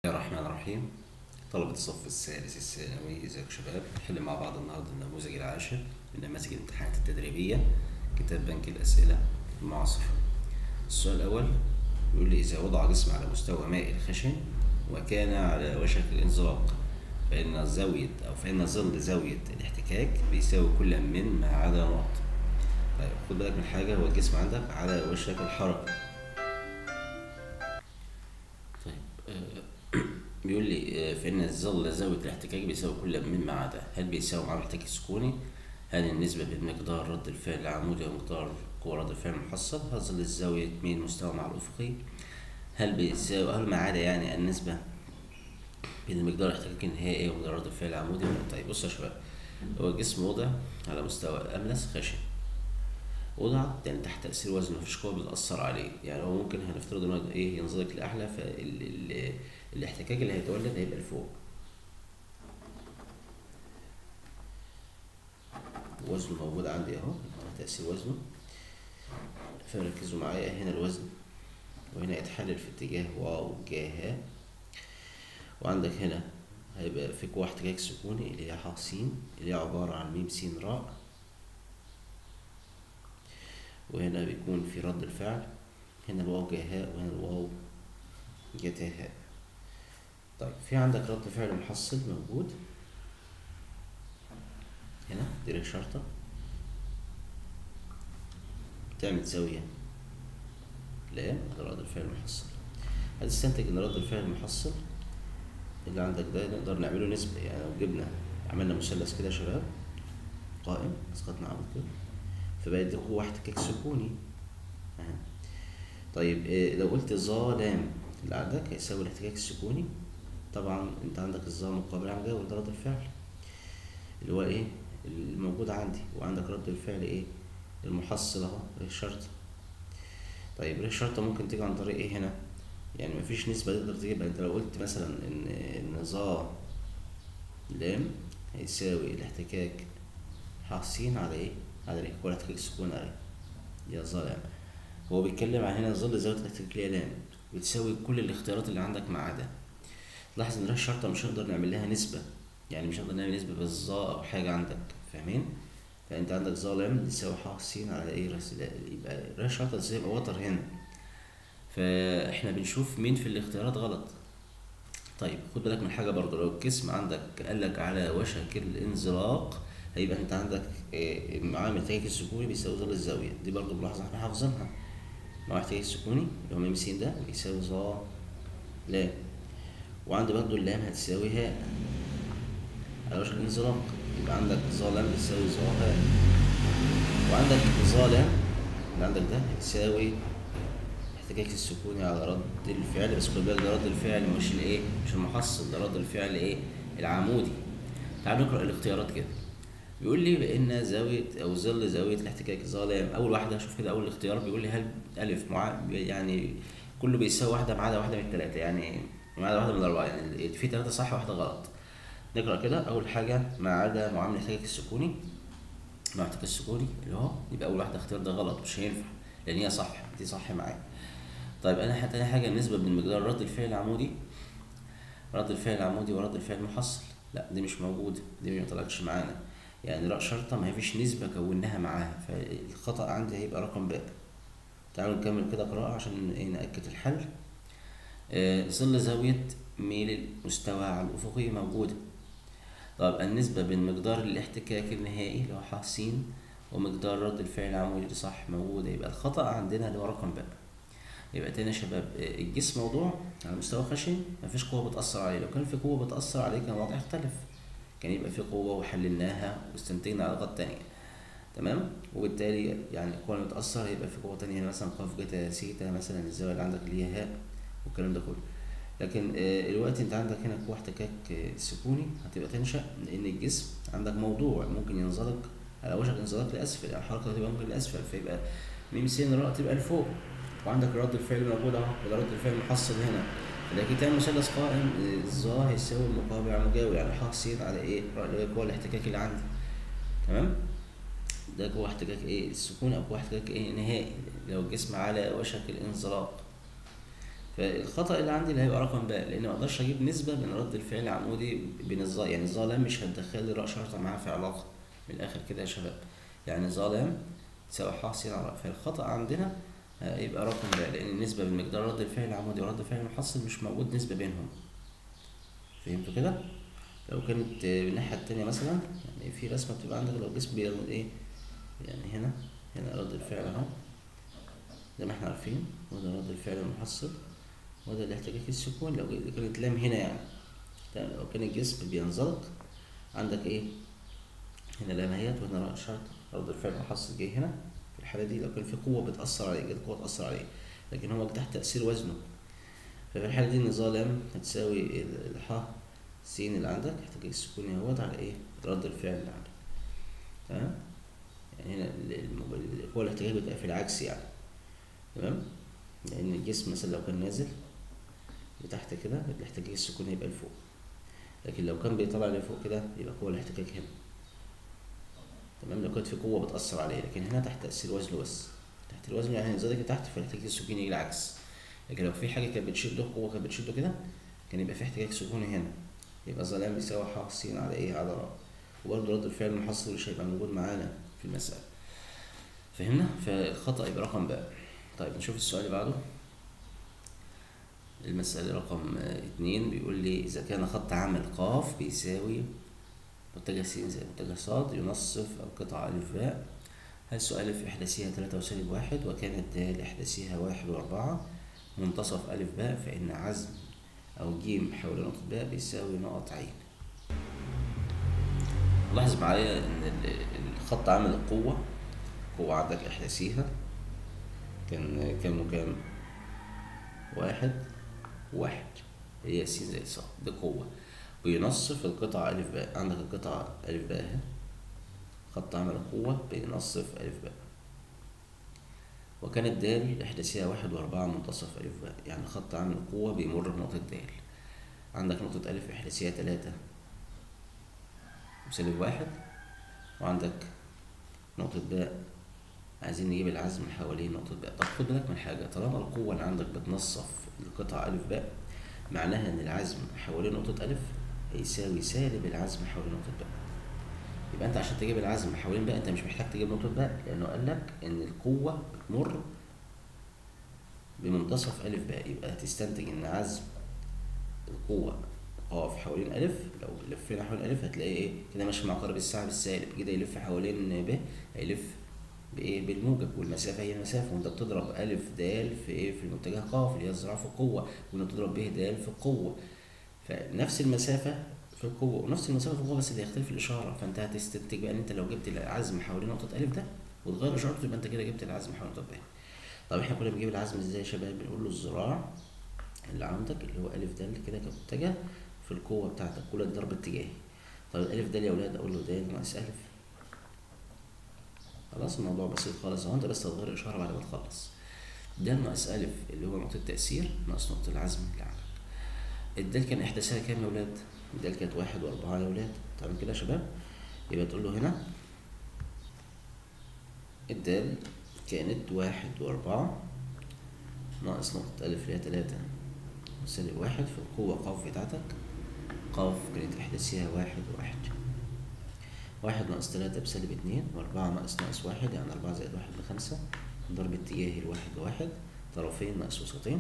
الله الرحمن الرحيم طلبة الصف الثالث الثانوي ازيكم يا شباب نحل مع بعض النهارده النموذج العاشر من نماذج الامتحانات التدريبية كتاب بنك الأسئلة المعاصر السؤال الأول بيقول لي إذا وضع جسم على مستوى مائل خشن وكان على وشك الانزلاق فإن زاوية أو فإن ظل زاوية الاحتكاك بيساوي كل من ما عدا نقط طيب خد بالك من حاجة هو الجسم عندك على وشك الحركة طيب آه، بيقول لي آه، فإن ظل زاوية الاحتكاك بيساوي كل من ما عدا هل بيساوي مع الاحتكاك السكوني؟ هل النسبة بين مقدار رد الفعل العمودي ومقدار قوة رد الفعل المحصل؟ هل ظل الزاوية ميل مستوى مع الأفقي؟ هل بيساوي هل ما عدا يعني النسبة بين مقدار الاحتكاك النهائي ومقدار رد الفعل العمودي؟ طيب بص يا شباب هو الجسم وضع على مستوى أملس خشن وضع يعني تحت تأثير وزنه مفيش قوة بتأثر عليه يعني هو ممكن هنفترض إن هو إيه ينزلق لأعلى فالاحتكاك اللي هيتولد هيبقى لفوق وزنه موجود عندي أهو تحت تأثير وزنه فركزوا معايا هنا الوزن وهنا يتحلل في اتجاه واو جاه وعندك هنا هيبقى في قوة احتكاك سكوني اللي هي ح س اللي هي عبارة عن م س راء وهنا بيكون في رد الفعل هنا الواو جه هاء وهنا الواو جت هاء طيب في عندك رد فعل محصل موجود هنا دي شرطة تعمل زاوية لام ده رد الفعل المحصل هتستنتج ان رد الفعل المحصل اللي عندك ده نقدر نعمله نسبة يعني لو جبنا عملنا مثلث كده يا شباب قائم اسقطنا عمود كده فبقت دي هو احتكاك سكوني أه. طيب إيه لو قلت ظا لام اللي عندك هيساوي الاحتكاك السكوني طبعا انت عندك الظا مقابل عن جاوب ده رد الفعل اللي هو ايه الموجود عندي وعندك رد الفعل ايه المحصل اهو ريه الشرطة طيب ريه الشرطة ممكن تيجي عن طريق ايه هنا يعني مفيش نسبة تقدر تجيبها انت لو قلت مثلا ان ان ظا لام هيساوي الاحتكاك ح س على ايه على الايه ولا احتكاك السكون عليه يا ظالم هو بيتكلم عن هنا ظل زاوية الاحتكاك اللي هي لام بتساوي كل الاختيارات اللي عندك ما عدا لاحظ ان ده الشرطة مش هنقدر نعمل لها نسبة يعني مش هنقدر نعمل نسبة بالظا او حاجة عندك فاهمين فانت عندك ظا لام تساوي ح س على ايه رس يبقى راه الشرطة ازاي يبقى وتر هنا فاحنا بنشوف مين في الاختيارات غلط طيب خد بالك من حاجة برضو لو الجسم عندك قالك على وشك الانزلاق هيبقى انت عندك إيه معامل الاحتكاك السكوني بيساوي ظل الزاوية دي برضو ملاحظة احنا حافظينها مع الاحتكاك السكوني اللي هو م س ده بيساوي ظا لام وعندي برضو اللام هتساوي هاء على وشك الانزلاق يبقى عندك ظا لام بتساوي ظا هاء وعندك ظا لام اللي عندك ده هتساوي احتكاك السكوني على رد الفعل بس خد بالك ده رد الفعل مش الايه مش المحصل ده رد الفعل ايه العمودي تعال نقرا الاختيارات كده بيقول لي بان زاويه او ظل زاويه الاحتكاك ظالم اول واحده شوف كده اول اختيار بيقول لي هل الف مع يعني كله بيساوي واحده ما عدا واحده من الثلاثه يعني ما عدا واحده من الاربعه يعني في ثلاثه صح واحده غلط نقرا كده اول حاجه ما عدا معامل الاحتكاك السكوني مع الاحتكاك السكوني اللي هو يبقى اول واحده اختيار ده غلط مش هينفع لان هي صح دي صح معايا طيب انا تاني حاجه النسبه بين مقدار رد الفعل العمودي رد الفعل العمودي ورد الفعل المحصل لا دي مش موجوده دي ما طلعتش معانا يعني راء شرطة ما فيش نسبة كوناها معاها فالخطأ عندي هيبقى رقم باء تعالوا نكمل كده قراءة عشان ايه نأكد الحل آه ظل زاوية ميل المستوى على الأفقي موجودة طب النسبة بين مقدار الاحتكاك النهائي اللي هو ح س ومقدار رد الفعل العمودي دي صح موجودة يبقى الخطأ عندنا اللي هو رقم باء يبقى تاني يا شباب الجسم موضوع على مستوى خشن مفيش قوة بتأثر عليه لو كان في قوة بتأثر عليه كان الوضع يختلف كان يبقى في قوة وحللناها واستنتجنا علاقات تانية تمام وبالتالي يعني القوة اللي متأثر هيبقى في قوة تانية مثلا قاف جتا سيتا مثلا الزاوية اللي عندك اللي هي هاء والكلام ده كله لكن الوقت انت عندك هنا قوة احتكاك سكوني هتبقى تنشأ لأن الجسم عندك موضوع ممكن ينزلق على وشك انزلاق لأسفل يعني الحركة تبقى ممكن لأسفل فيبقى م س راء تبقى لفوق وعندك رد الفعل موجود اهو وده رد الفعل محصل هنا فلكن تعمل مثلث قائم الظا هيساوي المقابل على المجاور يعني ح س على ايه؟ اللي هو قوة الاحتكاك اللي عندي تمام؟ ده قوة احتكاك ايه؟ السكون او قوة احتكاك ايه؟ نهائي لو الجسم على وشك الانزلاق فالخطأ اللي عندي اللي هيبقى رقم باء لأن ما أقدرش أجيب نسبة من رد الفعل العمودي بين الظا يعني الظا مش هتدخل لي راء شرطة معاها في علاقة من الآخر كده يا شباب يعني ظا لام تساوي ح س على راء فالخطأ عندنا هيبقى رقم باء لأن النسبة بين مقدار رد الفعل العمودي ورد الفعل المحصل مش موجود نسبة بينهم فهمتوا كده؟ لو كانت الناحية التانية مثلا يعني في رسمة بتبقى عندك لو جسم بيعمل ايه يعني هنا هنا رد الفعل اهو زي ما احنا عارفين وده رد الفعل المحصل وده الاحتكاك السكون لو كانت لام هنا يعني لو كان الجسم بينزلق عندك ايه هنا لام اهيت وهنا راء شرط رد الفعل المحصل جاي هنا في الحالة دي لو كان في قوة بتأثر عليه جت قوة تأثر عليه لكن هو تحت تأثير وزنه ففي الحالة دي النظام لام هتساوي الح س اللي عندك احتكاك السكوني اهوت على ايه رد الفعل اللي عندك تمام يعني هنا القوة الاحتكاك بتبقى في العكس يعني تمام لأن الجسم مثلا لو كان نازل لتحت كده الاحتكاك السكوني يبقى لفوق لكن لو كان بيطلع لفوق كده يبقى قوة الاحتكاك هنا تمام لو كانت في قوة بتأثر عليه لكن هنا تحت تأثير وزنه بس تحت الوزن يعني هينزلك تحت فالاحتكاك السكوني يجي العكس لكن لو في حاجة كانت بتشده قوة كانت بتشده كده كان يبقى في احتكاك سكوني هنا يبقى ظلام بيساوي ح س على ايه على راء وبرضه رد الفعل المحصل مش هيبقى موجود معانا في المسألة فهمنا فالخطأ يبقى رقم باء طيب نشوف السؤال اللي بعده المسألة رقم اتنين بيقول لي إذا كان خط عمل قاف بيساوي متجه س زائد متجه ص ينصف القطعة ألف باء هل سؤال في إحداثها تلاتة وسالب واحد وكانت د إحداثها واحد وأربعة منتصف ألف باء فإن عزم أو ج حول نقطة باء بيساوي نقط عين لاحظ معايا إن الخط عامل القوة قوة عندك إحداثيها كان كام وكام واحد واحد هي س زائد ص دي قوة بينصف القطعة ألف باء عندك القطعة ألف باء اهي خط عمل القوة بينصف ألف باء وكانت د إحداثها واحد وأربعة منتصف ألف باء يعني خط عمل القوة بيمر بنقطة د عندك نقطة ألف إحداثها تلاتة وسالب واحد وعندك نقطة باء عايزين نجيب العزم حوالين نقطة باء طب خد بالك من حاجة طالما القوة اللي عندك بتنصف القطعة ألف باء معناها إن العزم حوالين نقطة ألف هيساوي سالب العزم حوالين نقطة باء يبقى أنت عشان تجيب العزم حوالين باء أنت مش محتاج تجيب نقطة باء لأنه قال لك إن القوة بتمر بمنتصف ألف باء يبقى هتستنتج إن عزم القوة قاف حوالين ألف لو لفينا حوالين ألف هتلاقي إيه كده ماشي مع قارب الساعة بالسالب كده يلف حوالين ب هيلف بايه بالموجب والمسافه هي المسافه وانت بتضرب الف د في ايه في المتجه ق اللي هي الذراع في القوه وانت بتضرب ب د في القوه فنفس المسافه في القوه ونفس المسافه في القوه بس اللي هيختلف الاشاره فانت هتستنتج بقى ان انت لو جبت العزم حوالين نقطه الف ده وتغير اشارته يبقى انت كده جبت العزم حوالين نقطه ب طب احنا كنا بنجيب العزم ازاي يا شباب بنقول له الذراع اللي عندك اللي هو الف د كده كمتجه في القوه بتاعتك كل الضرب اتجاهي طب الالف د يا اولاد اقول له د ناقص الف خلاص الموضوع بسيط خالص اهو انت بس تغير اشاره بعد ما تخلص ده ناقص الف اللي هو نقطه التاثير ناقص نقطه العزم اللي عندك الدال كان احداثها كام يا ولاد الدال كانت واحد واربعه يا ولاد تمام كده يا شباب يبقى تقول له هنا الدال كانت واحد واربعه ناقص نقطة ألف اللي هي تلاتة سالب واحد في القوة قاف بتاعتك قاف كانت إحداثها واحد واحد واحد ناقص تلاتة بسالب اتنين وأربعة ناقص ناقص واحد يعني أربعة زائد واحد بخمسة ضرب اتجاهي الواحد بواحد طرفين ناقص وسطين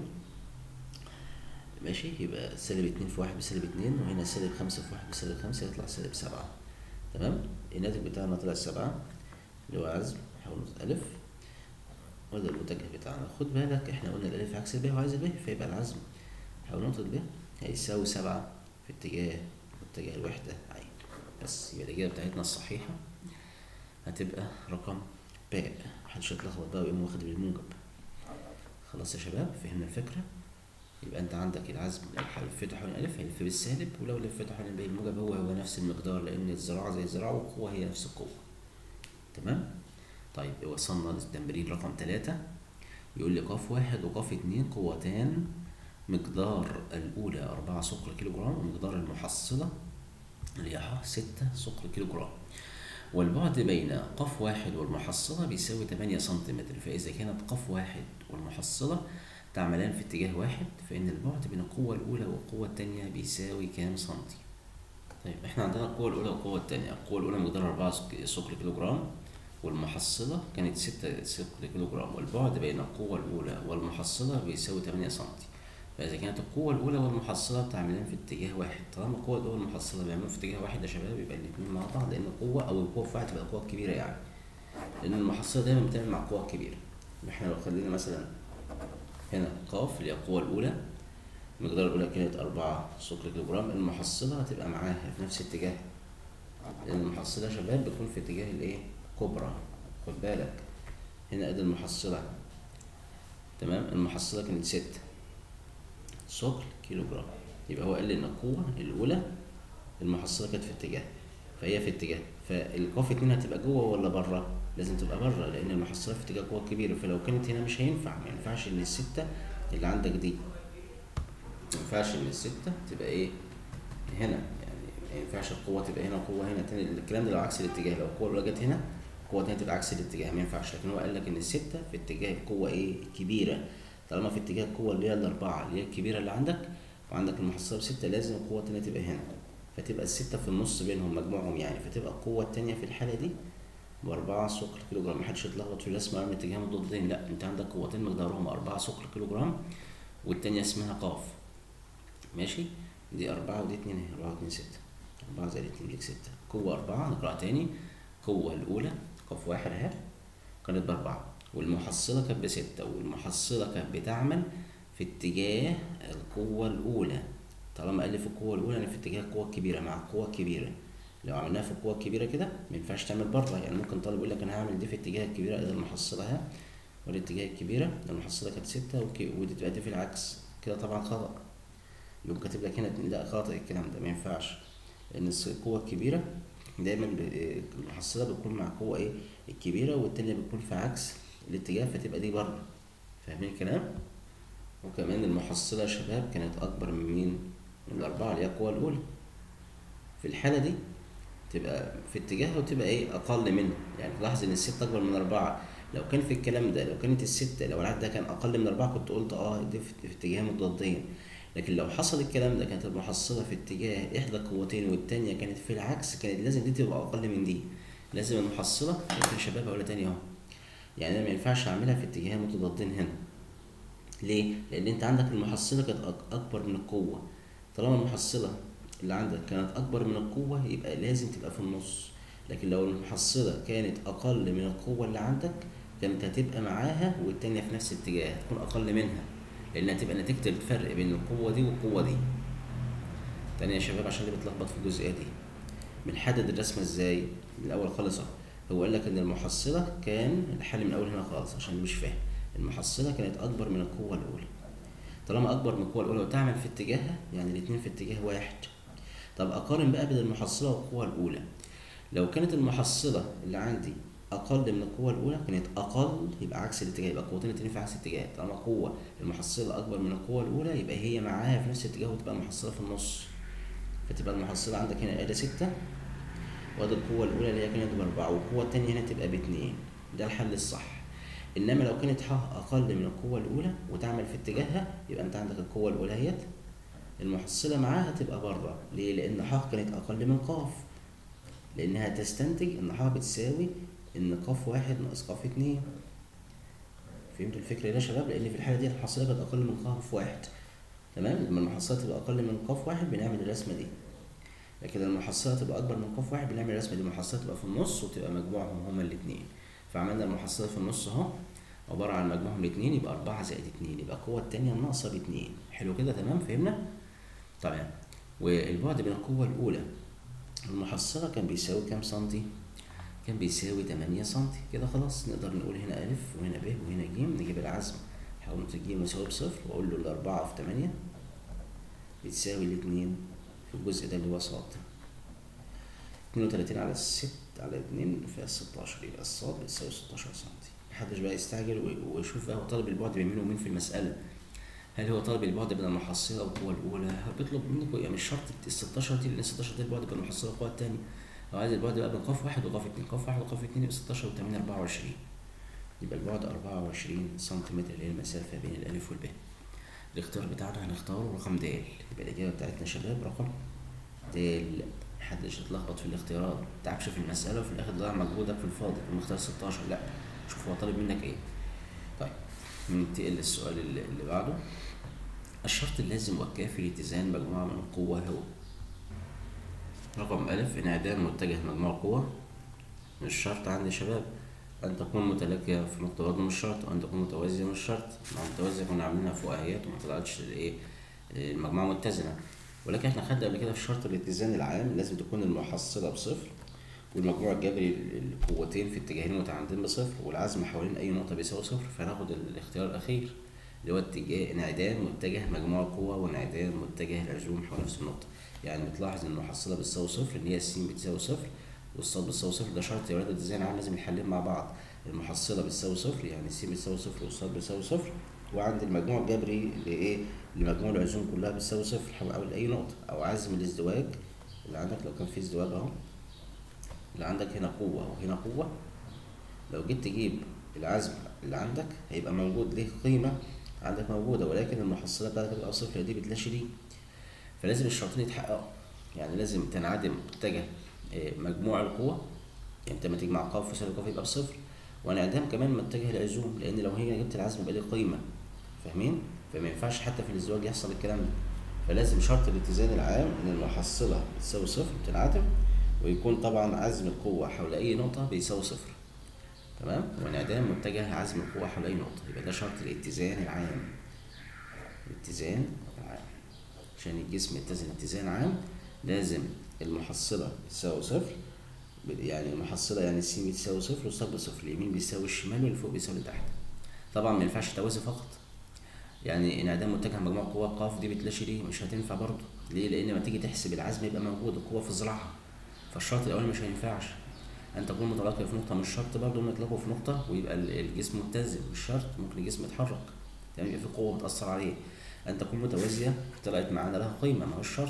ماشي يبقى سالب اتنين في واحد بسالب اتنين وهنا سالب خمسة في واحد بسالب خمسة يطلع سالب سبعة تمام الناتج بتاعنا طلع سبعة اللي هو عزم حول نقطة ألف وده المتجه بتاعنا خد بالك احنا قلنا الألف عكس الب وعايز الب فيبقى العزم حول نقطة ب هيساوي سبعة في اتجاه اتجاه الوحدة عين بس يبقى الإجابة بتاعتنا الصحيحة هتبقى رقم باء محدش يتلخبط بقى ويقوم واخد بالموجب خلاص يا شباب فهمنا الفكرة يبقى انت عندك العزم لو لفيته حوالين الف هيلف بالسالب ولو لفيته حوالين ب الموجب هو هو نفس المقدار لان الزراعة زي الزراعة والقوة هي نفس القوة تمام طيب وصلنا للتمرين رقم ثلاثة يقول لي قاف واحد وقاف اتنين قوتان مقدار الأولى أربعة صقر كيلو جرام ومقدار المحصلة اللي هي ح ستة صقر كيلو جرام والبعد بين قاف واحد والمحصلة بيساوي تمانية سنتيمتر فإذا كانت قاف واحد والمحصلة تعملان في اتجاه واحد فإن البعد بين القوة الأولى والقوة التانية بيساوي كام سنتي طيب احنا عندنا القوة الأولى والقوة التانية القوة الأولى مقدارها أربعة ثقل كيلو جرام والمحصلة كانت ستة ثقل كيلو جرام والبعد بين القوة الأولى والمحصلة بيساوي تمانية سنتي فإذا كانت القوة الأولى والمحصلة بتعملان في اتجاه واحد طالما القوة الأولى والمحصلة بيعملوا في اتجاه واحد يا شباب يبقى الاتنين مع بعض لأن القوة أو القوة في واحد تبقى القوة الكبيرة يعني لأن المحصلة دايما بتعمل مع القوة الكبيرة احنا لو خلينا مثلا هنا قاف اللي هي القوة الأولى المقدار الأولى كانت أربعة ثقل كيلو جرام المحصلة هتبقى معاها في نفس الاتجاه لأن المحصلة يا شباب بتكون في اتجاه الإيه؟ كبرى خد بالك هنا أدي المحصلة تمام المحصلة كانت ستة ثقل كيلو جرام يبقى هو قال لي إن القوة الأولى المحصلة كانت في اتجاه فهي في اتجاه فالقاف اتنين هتبقى جوه ولا بره؟ لازم تبقى بره لأن المحصلة في اتجاه قوة كبيرة فلو كانت هنا مش هينفع ما ينفعش إن الستة اللي عندك دي ما ينفعش ان الستة تبقى ايه هنا يعني ما ينفعش القوة تبقى هنا وقوة هنا تاني الكلام ده لو عكس الاتجاه لو القوة الأولى جت هنا القوة التانية تبقى عكس الاتجاه ما ينفعش لكن هو قال لك ان الستة في اتجاه القوة ايه الكبيرة طالما في اتجاه القوة اللي هي الأربعة اللي هي الكبيرة اللي عندك وعندك المحصلة بستة لازم القوة التانية تبقى هنا فتبقى الستة في النص بينهم مجموعهم يعني فتبقى القوة التانية في الحالة دي بأربعة ثقل كيلو جرام محدش يتلخبط في الرسمة من اتجاه مضادين لا انت عندك قوتين مقدارهم أربعة ثقل كيلو جرام والتانية اسمها قاف ماشي دي أربعة ودي اتنين اهي أربعة واتنين ستة أربعة زائد اتنين ليك ستة قوة أربعة نقرأ تاني القوة الأولى قاف واحد أهي كانت بأربعة والمحصلة كانت بستة والمحصلة كانت بتعمل في اتجاه القوة الأولى طالما قال لي في القوة الأولى يعني في اتجاه القوة الكبيرة مع القوة الكبيرة لو عملناها في القوة الكبيرة كده ما ينفعش تعمل بره يعني ممكن طالب يقول لك أنا هعمل دي في اتجاه الكبيرة إذا المحصلة أهي والاتجاه الكبيرة المحصلة كانت ستة وكي- ودي تبقى دي في العكس كده طبعا خطأ يقوم كاتب لك هنا لا خاطئ الكلام ده ما ينفعش لأن الس- القوة الكبيرة دايما ب- المحصلة بتكون مع القوة إيه الكبيرة والتانية بتكون في عكس الاتجاه فتبقى دي بره فاهمين الكلام؟ وكمان المحصلة يا شباب كانت أكبر من مين؟ من الأربعة اللي هي القوة الأولى في الحالة دي تبقى في اتجاهها وتبقى ايه اقل منه يعني تلاحظ ان الستة اكبر من اربعة لو كان في الكلام ده لو كانت الستة لو العدد ده كان اقل من اربعة كنت قلت اه دي في في اتجاه مضادين لكن لو حصل الكلام ده كانت المحصلة في اتجاه احدى القوتين والتانية كانت في العكس كانت لازم دي تبقى اقل من دي لازم المحصلة يا شباب اقولها تاني اهو يعني انا ما ينفعش اعملها في اتجاهين متضادين هنا ليه؟ لأن أنت عندك المحصلة كانت أك- أكبر من القوة طالما المحصلة اللي عندك كانت أكبر من القوة يبقى لازم تبقى في النص لكن لو المحصلة كانت أقل من القوة اللي عندك كانت هتبقى معاها والتانية في نفس الاتجاه هتكون أقل منها لأن هتبقى نتيجة الفرق بين القوة دي والقوة دي تاني يا شباب عشان اللي بتلخبط في الجزئية دي بنحدد الرسمة ازاي من الأول خالص أهو هو قال لك إن المحصلة كان الحل من أول هنا خالص عشان اللي مش فاهم المحصلة كانت أكبر من القوة الأولى طالما أكبر من القوة الأولى وتعمل في اتجاهها يعني الاتنين في اتجاه واحد طب أقارن بقى بين المحصلة والقوة الأولى لو كانت المحصلة اللي عندي أقل من القوة الأولى كانت أقل يبقى عكس الاتجاه يبقى القوتين التانيين في عكس الاتجاه طالما قوة المحصلة أكبر من القوة الأولى يبقى هي معاها في نفس الاتجاه وتبقى المحصلة في النص فتبقى المحصلة عندك هنا آلة ستة وادي القوة الأولى اللي هي كانت بأربعة والقوة التانية هنا تبقى باتنين ده الحل الصح إنما لو كانت ح أقل من القوة الأولى وتعمل في اتجاهها يبقى أنت عندك القوة الأولى اهيت المحصلة معاها تبقى بره ليه؟ لأن ح كانت أقل من قاف لأنها تستنتج إن ح بتساوي إن قاف واحد ناقص قاف اتنين فهمتوا الفكرة دي يا شباب؟ لأن في الحالة دي المحصلة كانت أقل من قاف واحد تمام؟ لما المحصلة تبقى أقل من قاف واحد بنعمل الرسمة دي لكن المحصلة تبقى أكبر من قاف واحد بنعمل الرسمة دي المحصلة تبقى في النص وتبقى مجموعهم هما الاتنين فعملنا المحصلة في النص أهو عبارة عن مجموعهم الاتنين يبقى أربعة زائد اتنين يبقى القوة التانية الناقصة باتنين حلو كده تمام فهمنا؟ تمام والبعد بين القوة الأولى والمحصلة كان بيساوي كام سنتي؟ كان بيساوي تمانية سنتي كده خلاص نقدر نقول هنا ألف وهنا ب وهنا ج نجيب العزم حاول ج مساوي بصفر وأقول له الأربعة في تمانية بتساوي الاتنين في الجزء ده اللي هو صاد اتنين وتلاتين على الست على اتنين في ستاشر يبقى الصاد بتساوي ستاشر سنتي محدش بقى يستعجل و- ويشوف بقى هو طالب البعد بين مين ومين في المسألة هل هو طالب البعد بين المحصلة والقوة الأولى؟ هو بيطلب منكم يعني مش شرط ال 16 دي لأن 16 دي البعد بين المحصلة والقوة التانية، هو عايز البعد بقى بين قاف واحد وقاف اتنين، قاف واحد وقاف اتنين يبقى 16 و 8 24 يبقى البعد أربعة وعشرين سنتيمتر اللي هي المسافة بين الألف والب الاختيار بتاعنا هنختاره رقم د يبقى الإجابة بتاعتنا يا شباب رقم د محدش يتلخبط في الاختيارات متتعبش في المسألة وفي الآخر تضيع مجهودك في الفاضي في المختار ستاشر لأ شوف هو طالب منك ايه طيب ننتقل للسؤال اللي اللي بعده الشرط اللازم والكافي لاتزان مجموعة من القوة هو رقم ألف انعدام متجه مجموع القوة مش شرط عندي يا شباب أن تكون متلاقية في نقطة برضه مش شرط وأن تكون متوازية مش شرط مع متوازية كنا عاملينها فوقيات وما طلعتش الإيه المجموعة متزنة ولكن احنا خدنا قبل كده في شرط الاتزان العام لازم تكون المحصلة بصفر والمجموع الجبري القوتين في اتجاهين متعامدين بصفر والعزم حوالين أي نقطة بيساوي صفر فناخد الاختيار الأخير اللي هو اتجاه انعدام متجه مجموع القوة وانعدام متجه العزوم حول نفس النقطة يعني بتلاحظ إن المحصلة بتساوي صفر إن هي السين بتساوي صفر والصاد بتساوي صفر ده شرط يا ولاد الاتزان العام لازم يحلين مع بعض المحصلة بتساوي صفر يعني السين بتساوي صفر والصاد بتساوي صفر وعند المجموع الجبري لإيه لمجموع العزوم كلها بتساوي صفر حول أي نقطة أو عزم الازدواج اللي عندك لو كان في ازدواج أهو اللي عندك هنا قوة وهنا قوة لو جيت تجيب العزم اللي عندك هيبقى موجود ليه قيمة عندك موجودة ولكن المحصلة بتاعتك هتبقى صفر دي بتلاشي دي فلازم الشرطين يتحققوا يعني لازم تنعدم متجه آه، مجموع القوة يعني انت لما تجمع قاف وسالب قاف يبقى بصفر وانعدام كمان متجه العزوم لأن لو هي جبت العزم يبقى ليه قيمة فاهمين؟ فما ينفعش حتى في الازدواج يحصل الكلام ده فلازم شرط الاتزان العام ان المحصلة بتساوي صفر بتنعدم ويكون طبعا عزم القوة حول أي نقطة بيساوي صفر تمام وانعدام متجه عزم القوة حول أي نقطة يبقى ده شرط الاتزان العام الاتزان العام عشان الجسم يتزن اتزان عام لازم المحصلة تساوي صفر يعني المحصلة يعني السين بتساوي صفر والصاد بصفر اليمين بيساوي الشمال واللي فوق بيساوي اللي تحت طبعا ما ينفعش توازي فقط يعني انعدام متجه مجموع قوة قاف دي بتلاشي دي مش هتنفع برضه ليه؟ لأن لما تيجي تحسب العزم يبقى موجود القوة في ذراعها فالشرط الأولاني مش هينفعش أن تكون متلاقية في نقطة مش شرط برضه إنهم يتلاقوا في نقطة ويبقى ال- الجسم متزن مش شرط ممكن الجسم يتحرك تمام يبقى في قوة بتأثر عليه أن تكون متوازية طلعت معانا لها قيمة ما هو الشرط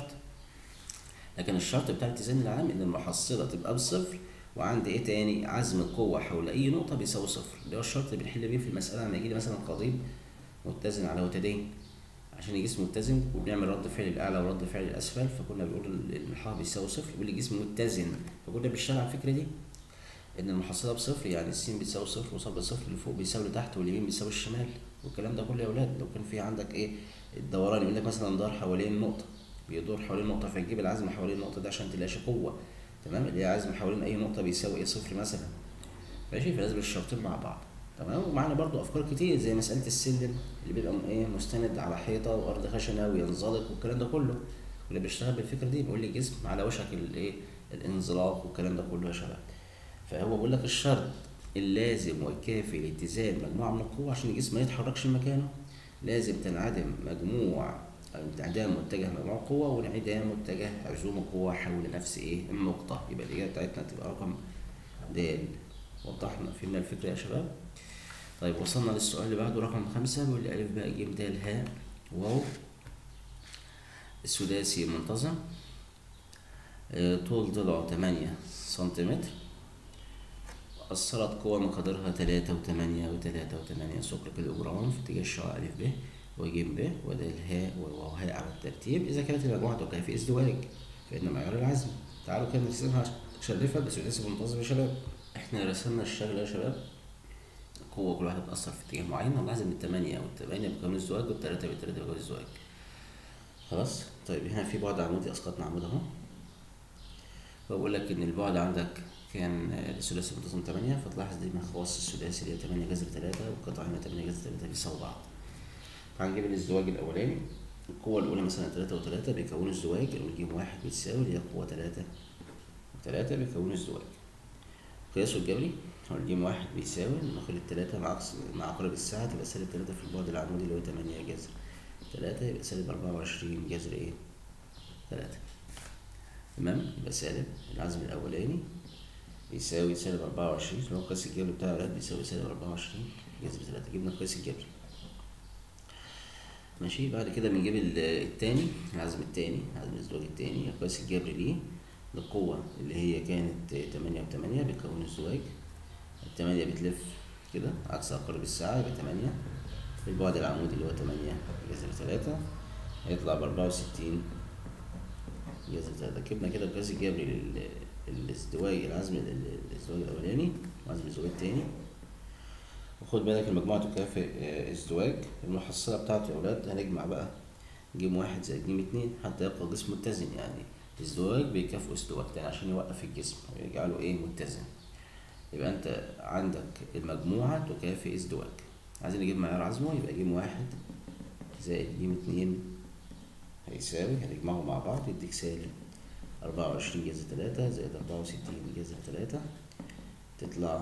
لكن الشرط بتاع الاتزان العام إن المحصلة تبقى بصفر وعندي إيه تاني عزم القوة حول أي نقطة بيساوي صفر ده هو الشرط اللي بنحل بيه في المسألة لما يجي لي مثلا قضيب متزن على وتدين عشان الجسم متزن وبنعمل رد فعل الاعلى ورد فعل الاسفل فكنا بنقول ال- المحا بيساوي صفر يقول لي الجسم متزن فكنا بنشتغل على الفكره دي ان المحصله بصفر يعني السين بتساوي صفر وصاد بصفر اللي فوق بيساوي اللي تحت واليمين بيساوي الشمال والكلام ده كله يا اولاد لو كان في عندك ايه الدوران يقول لك مثلا دار حوالين النقطه بيدور حوالين النقطه فتجيب العزم حوالين النقطه ده عشان تلاقي قوه تمام اللي هي عزم حوالين اي نقطه بيساوي ايه صفر مثلا ماشي فلازم الشرطين مع بعض تمام ومعانا برضو افكار كتير زي مساله السلم اللي بيبقى م- ايه مستند على حيطه وارض خشنه وينزلق والكلام ده كله واللي بيشتغل بالفكره دي بيقول لي الجسم على وشك الايه الانزلاق والكلام ده كله يا شباب فهو بيقول لك الشرط اللازم والكافي لاتزان مجموعه من القوى عشان الجسم ما يتحركش من مكانه لازم تنعدم مجموع أو انعدام متجه مجموع قوة وانعدام متجه عزوم القوة حول نفس ايه النقطة يبقى الإجابة بتاعتنا تبقى رقم د وضحنا فهمنا الفكرة يا شباب طيب وصلنا للسؤال اللي بعده رقم خمسة بيقول لي ألف باء ج د ه واو السداسي منتظم آه، طول ضلعه تمانية سنتيمتر أثرت قوة مقدارها تلاتة وتمانية وتلاتة وتمانية سكر كيلو جرام في اتجاه الشعاع ألف ب وج ب وده الهاء وواو هاء على الترتيب إذا كانت المجموعة تقع في ازدواج فإن معيار العزم تعالوا كده نرسمها شرفة بسداسي منتظم يا شباب احنا رسمنا الشكل ده يا شباب قوة كل واحدة بتأثر في اتجاه معين هنلاحظ إن التمانية والتمانية بيكونوا ازدواج والتلاتة والتلاتة بيكونوا ازدواج خلاص طيب هنا في بعد عمودي أسقطنا عمود أهو فبقول لك إن البعد عندك كان آه، الثلاثي منتظم تمانية فتلاحظ دايما خواص الثلاثي اللي هي تمانية جذر تلاتة والقطع هنا تمانية جذر تلاتة بيساووا بعض هنجيب الازدواج الأولاني القوة الأولى مثلا تلاتة وتلاتة بيكونوا ازدواج والجيم واحد بتساوي اللي هي قوة تلاتة وتلاتة بيكونوا ازدواج قياسه الجبري هو الجيم واحد بيساوي ناخد التلاتة مع عقص- مع عقرب الساعة تبقى سالب تلاتة في البعد العمودي اللي هو تمانية جذر تلاتة يبقى سالب أربعة وعشرين جذر إيه؟ تلاتة تمام يبقى سالب العزم الأولاني بيساوي سالب أربعة وعشرين اللي هو القياس الجبري بتاع الولاد بيساوي سالب أربعة وعشرين جذر تلاتة جبنا القياس الجبري ماشي بعد كده بنجيب ال- التاني العزم التاني العزم الازدواج التاني القياس الجبري ليه للقوة اللي هي كانت تمانية وتمانية بيكون الزواج التمانية بتلف كده عكس عقارب الساعة يبقى تمانية البعد العمودي اللي هو تمانية جذر تلاتة هيطلع بأربعة وستين جذر تلاتة ركبنا كده القياس الجبري لل- للازدواج العزم ال- الازدواج الأولاني وعزم الازدواج التاني وخد بالك المجموعة تكافئ آه، ازدواج المحصلة بتاعته يا ولاد هنجمع بقى جيم واحد زائد جيم اتنين حتى يبقى الجسم متزن يعني ازدواج بيكافئوا ازدواج تاني عشان يوقف الجسم ويجعله ايه متزن يبقى انت عندك المجموعة تكافئ ازدواج عايزين نجيب معيار عزمه يبقى جيم واحد زائد جيم اتنين هيساوي هنجمعهم مع بعض يديك سالب أربعة وعشرين جذر تلاتة زائد أربعة وستين جذر تلاتة تطلع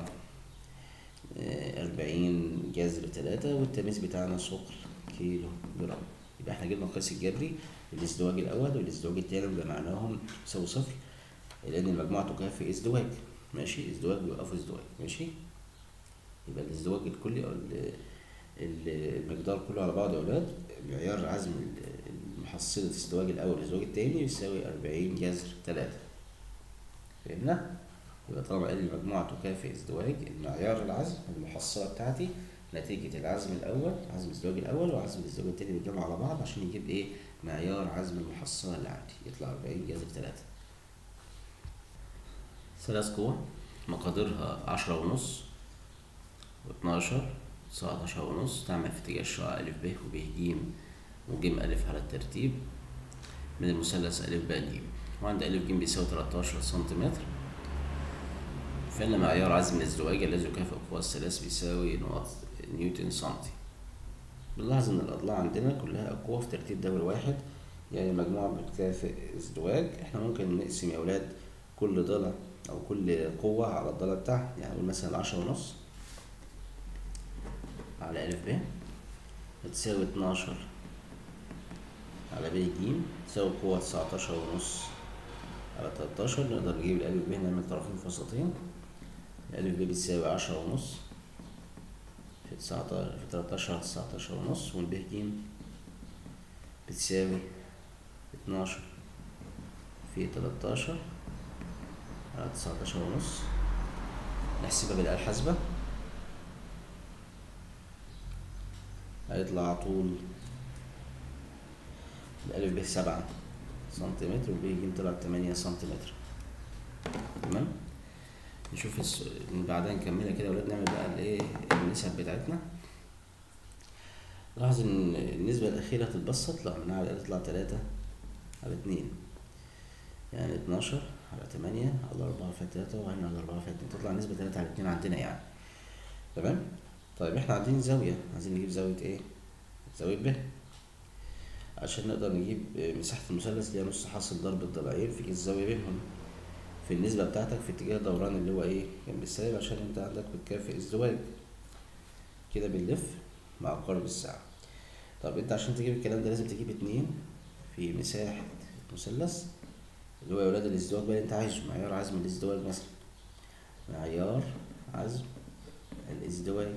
أربعين جذر تلاتة والتمييز بتاعنا ثقل كيلو جرام يبقى احنا جبنا القياس الجبري للازدواج الأول والازدواج التاني وجمعناهم يساوي صفر لأن المجموعة تكافئ ازدواج ماشي ازدواج بيوقفوا ازدواج ماشي يبقى الازدواج الكلي أو ال- ال- المقدار كله على بعضه يا أولاد معيار عزم ال- المحصلة الازدواج الأول والازدواج التاني يساوي أربعين جذر تلاتة فهمنا؟ يبقى طالما قال لي المجموعة تكافئ ازدواج المعيار العزم المحصلة بتاعتي نتيجة العزم الأول عزم الازدواج الأول وعزم الازدواج التاني بيتجمعوا على بعض عشان يجيب إيه معيار عزم المحصلة اللي عندي يطلع أربعين جذر تلاتة ثلاث قوى مقاديرها عشرة ونص واتناشر تسعتاشر ونص تعمل في اتجاه الشعاع ألف ب وب ج وج ألف على الترتيب من المثلث ألف ب ج وعند ألف ج بيساوي تلاتاشر سنتيمتر فإن معيار عزم الازدواج الذي يكافئ قوى الثلاث بيساوي نقط نيوتن سنتي بنلاحظ إن الأضلاع عندنا كلها أقوى في ترتيب دوري واحد يعني المجموعة بتكافئ ازدواج احنا ممكن نقسم يا أولاد كل ضلع أو كل قوة على الضلع بتاعها يعني نقول مثلا عشرة ونص على ألف ب بتساوي اتناشر على ب ج تساوي قوة تسعتاشر ونص على تلاتاشر نقدر نجيب الألف ب نعمل طرفين في وسطين الألف ب بتساوي عشرة ونص في تسعتاشر في تلاتاشر على تسعتاشر ونص والب ج بتساوي اتناشر في تلاتاشر على تسعتاشر ونص نحسبها بالآلة الحاسبة هيطلع طول الألف ب سبعة سنتيمتر والب ج طلع تمانية سنتيمتر تمام نشوف الس... بعدها نكملها كده يا ولاد نعمل بقى الايه النسب بتاعتنا لاحظ ان النسبة الأخيرة هتتبسط لو عملناها على الآلة تطلع تلاتة على اتنين يعني اتناشر على تمانية على أربعة في تلاتة وهنا على أربعة في اتنين تطلع نسبة تلاتة على اتنين عندنا يعني تمام طيب احنا عايزين زاوية عايزين نجيب زاوية ايه زاوية ب عشان نقدر نجيب مساحة المثلث اللي هي نص حاصل ضرب الضلعين في الزاوية بينهم في النسبة بتاعتك في اتجاه دوران اللي هو ايه جنب السالب عشان انت عندك بتكافئ ازدواج كده بنلف مع عقارب الساعة طب انت عشان تجيب الكلام ده لازم تجيب اتنين في مساحة المثلث اللي هو يا ولاد الازدواج بقى اللي انت عايزه معيار عزم الازدواج مثلا معيار عزم الازدواج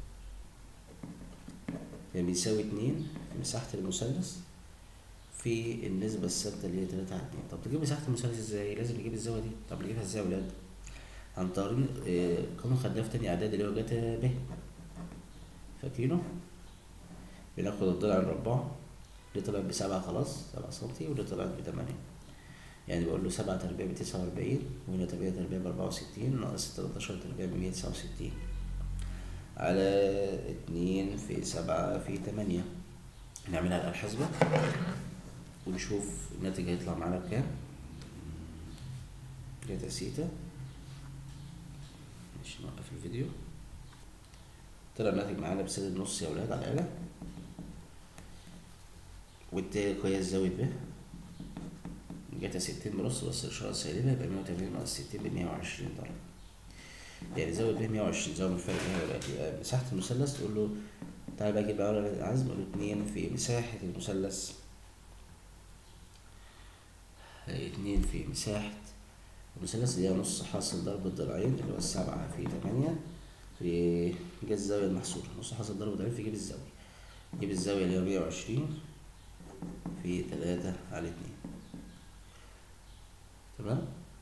يعني بيساوي اتنين في مساحة المثلث في النسبة الثابتة اللي هي تلاتة على اتنين طب تجيب مساحة المثلث ازاي؟ لازم نجيب الزاوية دي طب نجيبها ازاي يا ولاد؟ عن طريق آه، قانون خدناه في تاني إعدادي اللي هو جتا ب فاكرينه؟ بناخد الضلع المربع اللي طلعت بسبعة خلاص سبعة سنتي واللي طلعت بتمانية يعني بقول له سبعة تربيع بتسعة وأربعين وهنا تربيع تربيع بأربعة وستين ناقص تلاتاشر تربيع بمية تسعة وستين على اتنين في سبعة في تمانية نعملها على الحسبة ونشوف الناتج هيطلع معانا بكام جاتا سيتا مش نوقف الفيديو طلع الناتج معانا بسالب نص يا ولاد على الآلة والتالي قياس زاوية ب جاتا ستين بنص بس الإشارة سالبة يبقى مية وتمانين ناقص ستين بمية وعشرين درجة يعني زاوية ب 120 زاوية من الفرق هنا دلوقتي يبقى مساحة المثلث تقول له تعالى بقى اجيب عقرب العزم قول له اتنين في مساحة المثلث اتنين في مساحة المثلث اللي هي نص حاصل ضرب الضلعين اللي هو السبعة في تمانية في جهة الزاوية المحصورة نص حاصل ضرب الضلعين في جيب الزاوية جيب الزاوية اللي هي مية وعشرين في تلاتة على اتنين تمام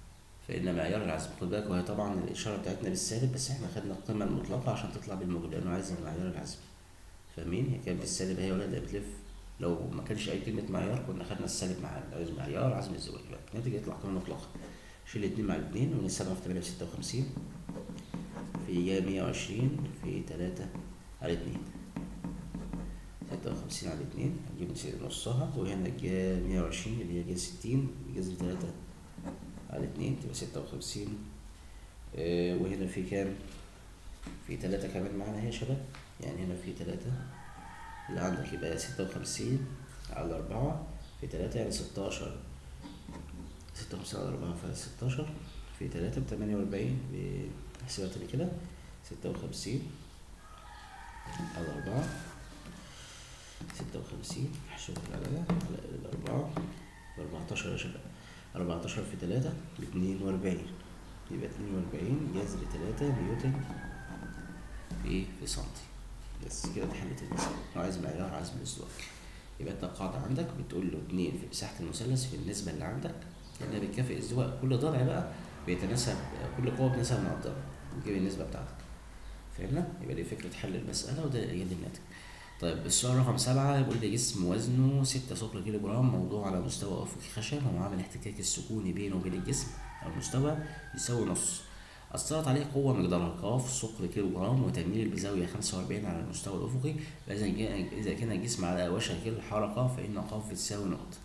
فإن معيار العزم خد بالك وهي طبعا الإشارة بتاعتنا بالسالب بس احنا خدنا القيمة المطلقة عشان تطلع بالموجب لأنه عايز معيار العزم فاهمين هي كانت بالسالب هي ولا بتلف لو ما كانش أي كلمة معيار كنا خدنا السالب مع عايز معيار عزم الزواج يبقى الناتج يطلع قيمة مطلقة شيل الاتنين مع الاتنين ومن السبعة في تمانية بستة وخمسين في جا مية وعشرين في تلاتة على اتنين ستة وخمسين على اتنين هنجيب نصها وهنا جا مية وعشرين اللي هي جا ستين بجذر تلاتة على اتنين تبقى ستة وخمسين آه، وهنا في كام؟ في تلاتة كمان معانا اهي يا شباب يعني هنا في تلاتة اللي عندك يبقى ستة وخمسين على أربعة في تلاتة يعني ستاشر ستة وخمسين على أربعة في ستاشر في تلاتة بتمانية وأربعين بحسبها تاني كده ستة وخمسين على أربعة ستة وخمسين شوف العدد على الأربعة بأربعتاشر يا شباب أربعتاشر في تلاتة باتنين وأربعين يبقى اتنين وأربعين جذر تلاتة نيوتن في في سنتي بس كده اتحلت المسألة لو عايز معيار عايز الأسلوب يبقى انت القاعدة عندك بتقول له اتنين في مساحة المثلث في النسبة اللي عندك لأنها بتكافئ الزواج كل ضلع بقى بيتناسب كل قوة بتناسب مع الضلع وتجيب النسبة بتاعتك فهمنا؟ يبقى دي فكرة حل المسألة وده إيجاد الناتج طيب السؤال رقم سبعة بيقول لي جسم وزنه ستة ثقل كيلو جرام موضوع على مستوى أفقي خشب ومعامل الاحتكاك السكوني بينه وبين الجسم أو المستوى يساوي نص أثرت عليه قوة مقدارها ق ثقل كيلو جرام وتميل بزاوية خمسة وأربعين على المستوى الأفقي فإذا جاء- إذا كان الجسم على وشك الحركة فإن ق بتساوي نقطة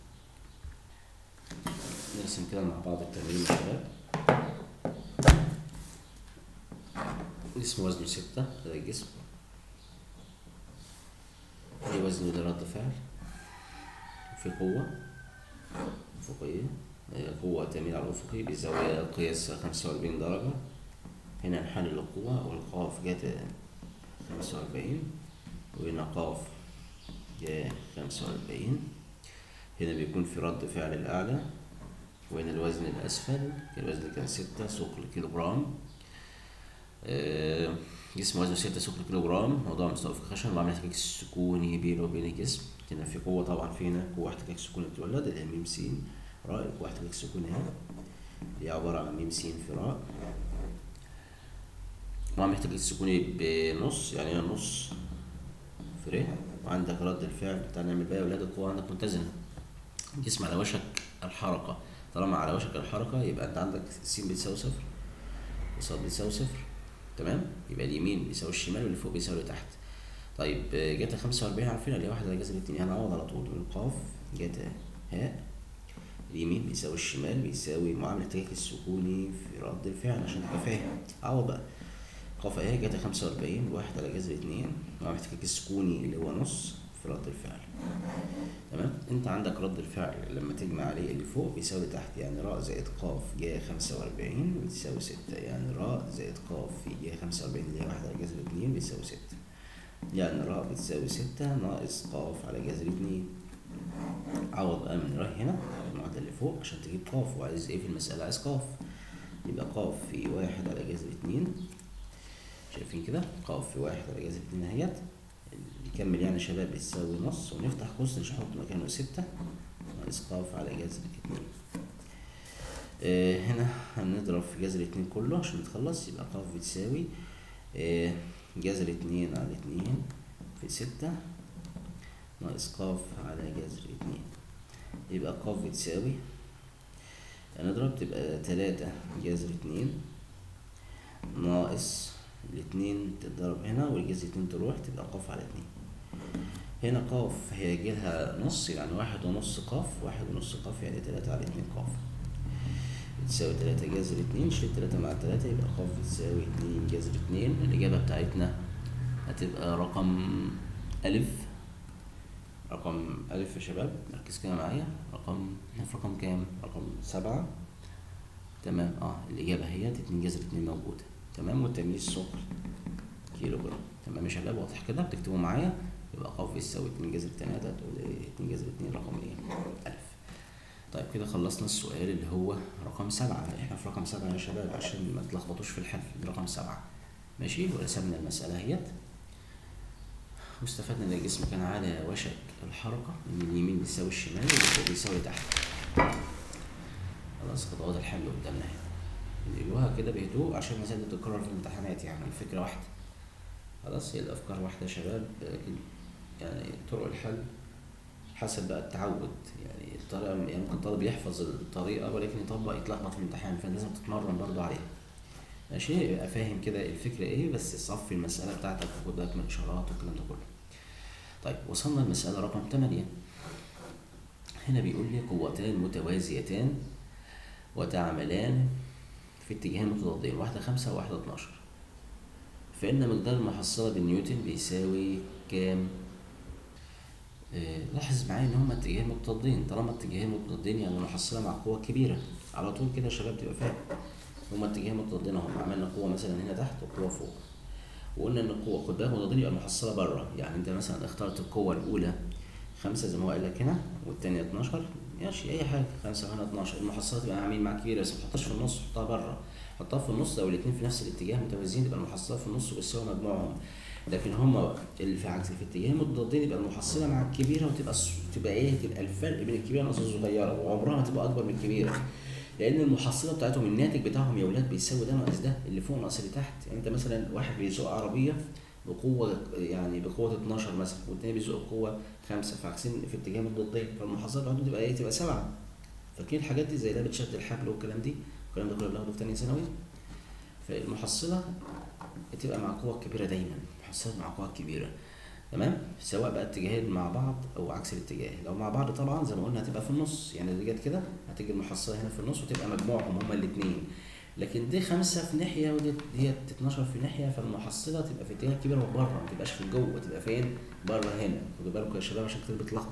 نرسم كده مع بعض التمرين يا شباب جسم وزنه ستة ده الجسم في وزن ده رد فعل في قوة أفقية آه، قوة تميل على الأفقي بزاوية قياس خمسة وأربعين درجة هنا نحلل القوة والقاف جت خمسة وأربعين وهنا قاف جا خمسة وأربعين هنا بيكون في رد فعل الأعلى وهنا الوزن الأسفل الوزن كان ستة ثقل كيلو جرام آه، جسم وزنه ستة ثقل كيلو جرام موضوع مستوى في خشن وعامل احتكاك سكوني بينه وبين الجسم هنا في قوة طبعا في هنا قوة احتكاك سكوني بتولد اللي هي ميم س راء قوة احتكاك سكوني هنا اللي هي عبارة عن ميم س في راء وعامل احتكاك سكوني بنص يعني هنا نص في ر وعندك رد الفعل تعال نعمل بقى يا ولاد القوة عندك متزنة الجسم على وشك الحركة طالما على وشك الحركة يبقى انت عندك س بتساوي صفر وصاد بتساوي صفر تمام يبقى اليمين بيساوي الشمال واللي فوق بيساوي اللي تحت طيب آه، جاتا خمسة وأربعين عارفين اللي هي واحد على جذر اتنين هنعوض على طول من قاف جاتا هاء اليمين بيساوي الشمال بيساوي معاملة الاحتكاك السكوني في رد الفعل عشان تبقى فاهم عوض بقى قاف اهي جاتا خمسة وأربعين واحد على جذر اتنين معاملة الاحتكاك السكوني اللي هو نص في رد الفعل تمام انت عندك رد الفعل لما تجمع عليه اللي فوق بيساوي تحت يعني راء زائد قاف جا خمسة وأربعين بتساوي ستة يعني راء زائد قاف في جا خمسة وأربعين اللي هي واحد على جذر اتنين بيساوي ستة يعني راء بتساوي ستة ناقص قاف على جذر اتنين عوض بقى من راء هنا المعادلة اللي فوق عشان تجيب قاف وعايز ايه في المسألة عايز قاف يبقى قاف في واحد على جذر اتنين شايفين كده قاف في واحد على جذر اتنين اهيت نكمل يعني شباب بتساوي نص ونفتح قوس نحط مكانه ستة ناقص قاف على جذر اتنين آه هنا هنضرب في جذر اتنين كله عشان نتخلص يبقى قاف بتساوي آه جذر اتنين على اتنين في ستة ناقص قاف على جذر اتنين يبقى قاف بتساوي هنضرب تبقى تلاتة جذر اتنين ناقص الاتنين تتضرب هنا والجذر اتنين تروح تبقى قاف على اتنين هنا قاف هيجيلها نص يعني واحد ونص قاف واحد ونص قاف يعني تلاتة على اتنين قاف بتساوي تلاتة جذر اتنين شيل تلاتة مع تلاتة يبقى قاف بتساوي اتنين جذر اتنين الإجابة بتاعتنا هتبقى رقم ألف رقم ألف يا شباب ركز كده معايا رقم احنا في رقم كام؟ رقم سبعة تمام اه الإجابة هي اتنين جذر اتنين موجودة تمام والتمييز ثقل كيلو جرام تمام يا شباب واضح كده بتكتبوا معايا يبقى قاف بيساوي اتنين جذر تلاتة تقول ايه اتنين جذر اتنين رقم ايه؟ ألف طيب كده خلصنا السؤال اللي هو رقم سبعة احنا في رقم سبعة يا شباب عشان ما تلخبطوش في الحل ده رقم سبعة ماشي ورسمنا المسألة اهيت واستفدنا ان الجسم كان على وشك الحركة ان اليمين بيساوي الشمال واللي فوق بيساوي تحت خلاص خطوات الحل قدامنا اهي نقلوها كده بهدوء عشان المسائل دي تتكرر في الامتحانات يعني الفكرة واحدة خلاص هي الأفكار واحدة يا شباب لكن يعني طرق الحل حسب بقى التعود يعني الطريقة يعني ممكن الطالب يحفظ الطريقة ولكن يطبق يتلخبط في الامتحان فلازم تتمرن برضو عليها ماشي يبقى فاهم كده الفكرة ايه بس صفي المسألة بتاعتك وخد بالك من الإشارات والكلام ده كله طيب وصلنا للمسألة رقم 8 هنا بيقول لي قوتان متوازيتان وتعملان في اتجاهين متضادين واحدة خمسة وواحدة اتناشر فإن مقدار المحصلة بالنيوتن بيساوي كام؟ آه، لاحظ معايا إن هما اتجاهين متضادين طالما اتجاهين متضادين يعني المحصلة مع قوة كبيرة على طول كده يا شباب تبقى فاهم هما اتجاهين متضادين اهو عملنا قوة مثلا هنا تحت وقوة فوق وقلنا ان القوة خد بالك متضادين يبقى المحصلة بره يعني انت مثلا اخترت القوة الأولى خمسة زي ما هو قال لك هنا والتانية 12 ماشي أي حاجة خمسة وهنا 12 المحصلة تبقى عاملين معاك كبيرة بس ما تحطهاش في النص حطها بره حطها في النص لو الاتنين في نفس الاتجاه متوازيين يبقى المحصلة في النص ويساوي مجموعهم لكن هما اللي في عكس في اتجاهين متضادين يبقى المحصلة مع الكبيرة وتبقى الص- تبقى ايه تبقى الفرق بين الكبيرة ناقص الصغيرة وعمرها ما تبقى أكبر من الكبيرة لأن المحصلة بتاعتهم الناتج بتاعهم يا ولاد بيساوي ده ناقص ده اللي فوق ناقص اللي تحت يعني أنت مثلا واحد بيسوق عربية بقوة يعني بقوة 12 مثلا والتاني بيزق بقوة خمسة فعكسين في اتجاه متضادين فالمحصلة بتاعتهم تبقى ايه تبقى سبعة فاكرين الحاجات دي زي لعبة شد الحبل والكلام دي الكلام ده كله بناخده في تانية ثانوي فالمحصلة بتبقى مع قوة كبيرة دايما محصلة مع قوة كبيرة تمام سواء بقى اتجاهين مع بعض او عكس الاتجاه لو مع بعض طبعا زي ما قلنا هتبقى في النص يعني اللي جت كده هتيجي المحصله هنا في النص وتبقى مجموعهم هما الاثنين لكن دي خمسة في ناحية ودي ديت 12 في ناحية فالمحصلة تبقى في اتجاه كبير وبره ما تبقاش في جوه تبقى فين؟ بره هنا خدوا بالكم يا شباب عشان كده بتلخبط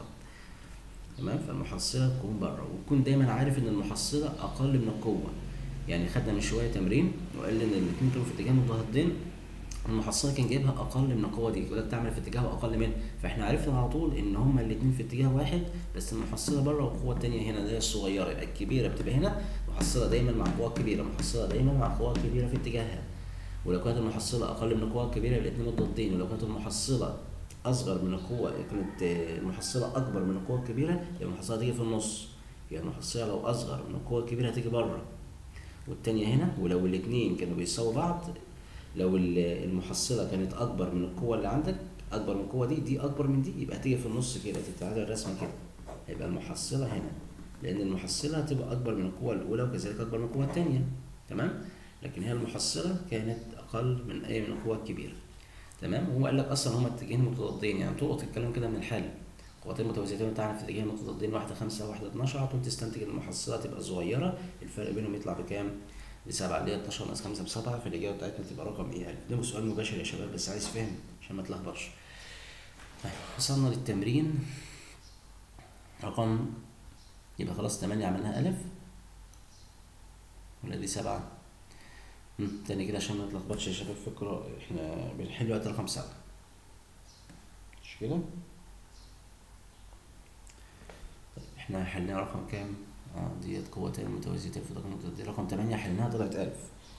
تمام فالمحصلة تكون بره وتكون دايما عارف ان المحصلة اقل من القوة يعني خدنا من شوية تمرين وقال لي ان الاثنين كانوا في اتجاه متضادين المحصلة كان جايبها اقل من القوة دي يقول لك تعمل في اتجاه اقل منه فاحنا عرفنا على طول ان هما الاثنين في اتجاه واحد بس المحصلة بره والقوة التانية هنا اللي هي الصغيرة يبقى الكبيرة بتبقى هنا محصلة دايما مع قوة كبيرة محصلة دايما مع قوة كبيرة في اتجاهها ولو كانت المحصلة أقل من القوة الكبيرة يبقى الاتنين متضادين ولو كانت المحصلة أصغر من القوة كانت آه، المحصلة أكبر من القوة الكبيرة يبقى المحصلة تيجي في النص يعني المحصلة لو أصغر من القوة الكبيرة هتيجي بره والتانية هنا ولو الاتنين كانوا بيساووا بعض لو ال- المحصلة كانت أكبر من القوة اللي عندك أكبر من القوة دي دي أكبر من دي يبقى هتيجي في النص كده تتعادل الرسمة كده هيبقى المحصلة هنا لأن المحصلة هتبقى أكبر من القوة الأولى وكذلك أكبر من القوة التانية تمام لكن هي المحصلة كانت أقل من أي من القوة الكبيرة تمام وهو قال لك أصلا هما اتجاهين متضادين يعني تلقط الكلام كده من الحل قوتين متوازيتين تعرف في اتجاهين متضادين واحدة خمسة واحدة 12 على طول تستنتج إن المحصلة تبقى صغيرة الفرق بينهم يطلع بكام؟ بسبعة اللي هي 12 ناقص 5 بسبعة فالإجابة بتاعتنا تبقى رقم إيه؟ يعني ده سؤال مباشر يا شباب بس عايز فهم عشان ما تلخبطش. طيب وصلنا للتمرين رقم يبقى خلاص 8 عملناها ألف ولا دي سبعة؟ مم، تاني كده عشان ما نتلخبطش يا شباب في القراءة احنا بنحل وقت رقم سبعة مش كده؟ طيب احنا حلنا رقم كام؟ اه ديت قوتين متوازيتين في رقم متوازي رقم تمانية حلناها طلعت ألف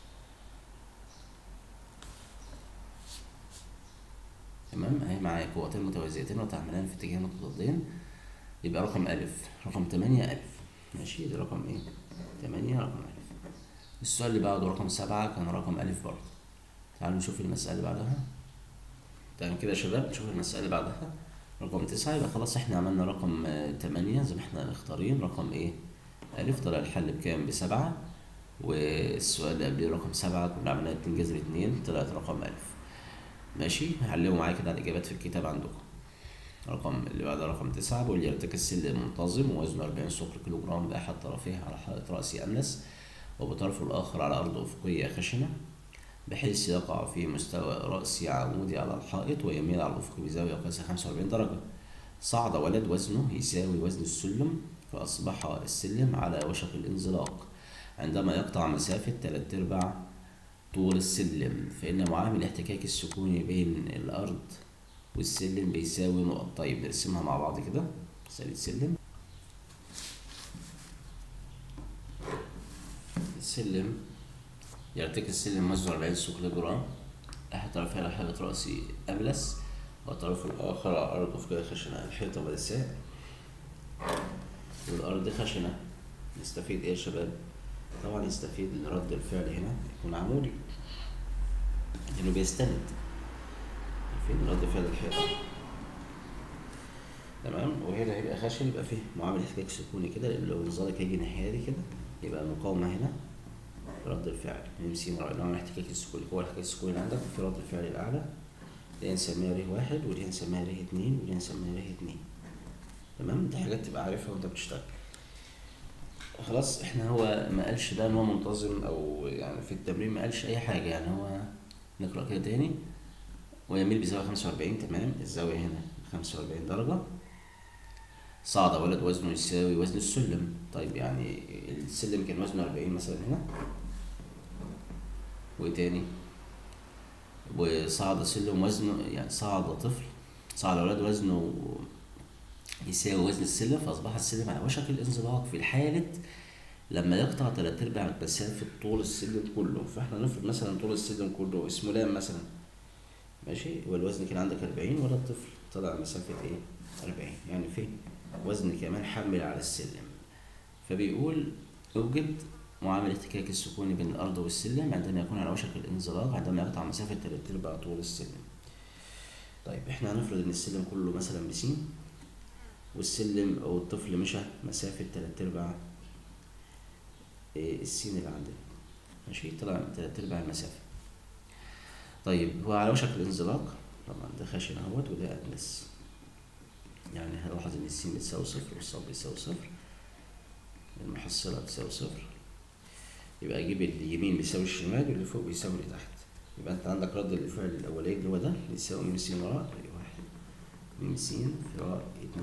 تمام اهي معايا قوتين متوازيتين وتعملان في اتجاهين متضادين يبقى رقم ألف رقم تمانية ألف ماشي ده رقم ايه؟ تمانية رقم ألف السؤال اللي بعده رقم سبعة كان رقم ألف برضه تعالوا نشوف المسألة اللي بعدها تمام كده يا شباب نشوف المسألة اللي بعدها رقم تسعة يبقى خلاص احنا عملنا رقم آه، تمانية زي ما احنا مختارين رقم ايه؟ ألف طلع الحل بكام؟ بسبعة والسؤال اللي قبليه رقم سبعة كنا عملنا اتنين جذر اتنين طلعت رقم ألف ماشي علموا معايا كده على الإجابات في الكتاب عندكم رقم اللي بعد رقم تسعة بيقول يرتكز السلم منتظم ووزنه 40 صفر كيلو جرام بأحد طرفيه على حائط رأسي أملس وبطرفه الآخر على أرض أفقية خشنة بحيث يقع في مستوى رأسي عمودي على الحائط ويميل على الأفق بزاوية قياسها 45 درجة صعد ولد وزنه يساوي وزن السلم فأصبح السلم على وشك الانزلاق عندما يقطع مسافة تلات أرباع طول السلم فإن معامل الاحتكاك السكوني بين الأرض والسلم بيساوي نقط طيب نرسمها مع بعض كده مسألة سلم السلم يرتكز السلم وزنه 40 كيلو جرام أحد طرفيه على حائط رأسي أملس والطرف الآخر على أرض أفقية خشنة الحيطة ملساء والأرض خشنة نستفيد إيه يا شباب؟ طبعا يستفيد رد الفعل هنا يكون عمودي لأنه بيستند فين رد فعل الحيطة تمام وهنا هيبقى خشن يبقى فيه معامل احتكاك سكوني كده لأن لو نظرك هيجي الناحية دي كده يبقى المقاومة هنا رد الفعل ام سي نوع الاحتكاك السكوني هو الاحتكاك السكوني اللي عندك في رد الفعل الأعلى دي هنسميها ر واحد ودي هنسميها ر اتنين ودي هنسميها ر اتنين تمام دي حاجات تبقى عارفها وانت بتشتغل خلاص احنا هو ما قالش ده ان هو منتظم او يعني في التمرين ما قالش اي حاجه يعني هو نقرا كده تاني ويميل بزاويه 45 تمام الزاويه هنا 45 درجه صعد ولد وزنه يساوي وزن السلم طيب يعني السلم كان وزنه 40 مثلا هنا وايه تاني وصعد سلم وزنه يعني صعد طفل صعد ولد وزنه يساوي وزن السلم فأصبح السلم على وشك الانزلاق في حالة لما يقطع تلات أرباع مسافة طول السلم كله فاحنا نفرض مثلا طول السلم كله اسمه لام مثلا ماشي والوزن كان عندك أربعين ولا الطفل طلع مسافة ايه؟ أربعين يعني في وزن كمان حمل على السلم فبيقول اوجد معامل احتكاك السكوني بين الأرض والسلم عندما يكون على وشك الانزلاق عندما يقطع مسافة تلات أرباع طول السلم طيب احنا هنفرض ان السلم كله مثلا بسين والسلم او الطفل مشى مسافة تلات ارباع إيه السين اللي عندنا ماشي طلع تلات ارباع المسافة طيب هو على وشك الانزلاق طبعا ده خشن اهوت وده ادنس يعني هلاحظ ان السين بتساوي صفر والصاد بيساوي صفر المحصلة بتساوي صفر يبقى اجيب اليمين بيساوي الشمال واللي فوق بيساوي اللي تحت يبقى انت عندك رد الفعل الاولاني اللي هو ده بيساوي م س راء واحد م س في راء اتنين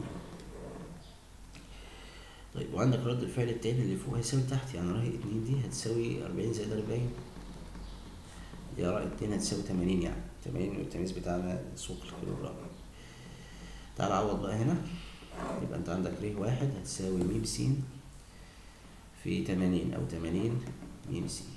طيب وعندك رد الفعل التاني اللي فوق هيساوي تحت يعني راء اتنين دي هتساوي أربعين زائد أربعين يا راء اتنين هتساوي تمانين يعني تمانين والتمييز بتاعنا سوق الكيلو جرام تعال عوض بقى هنا يبقى انت عندك ر واحد هتساوي م س في تمانين أو تمانين م س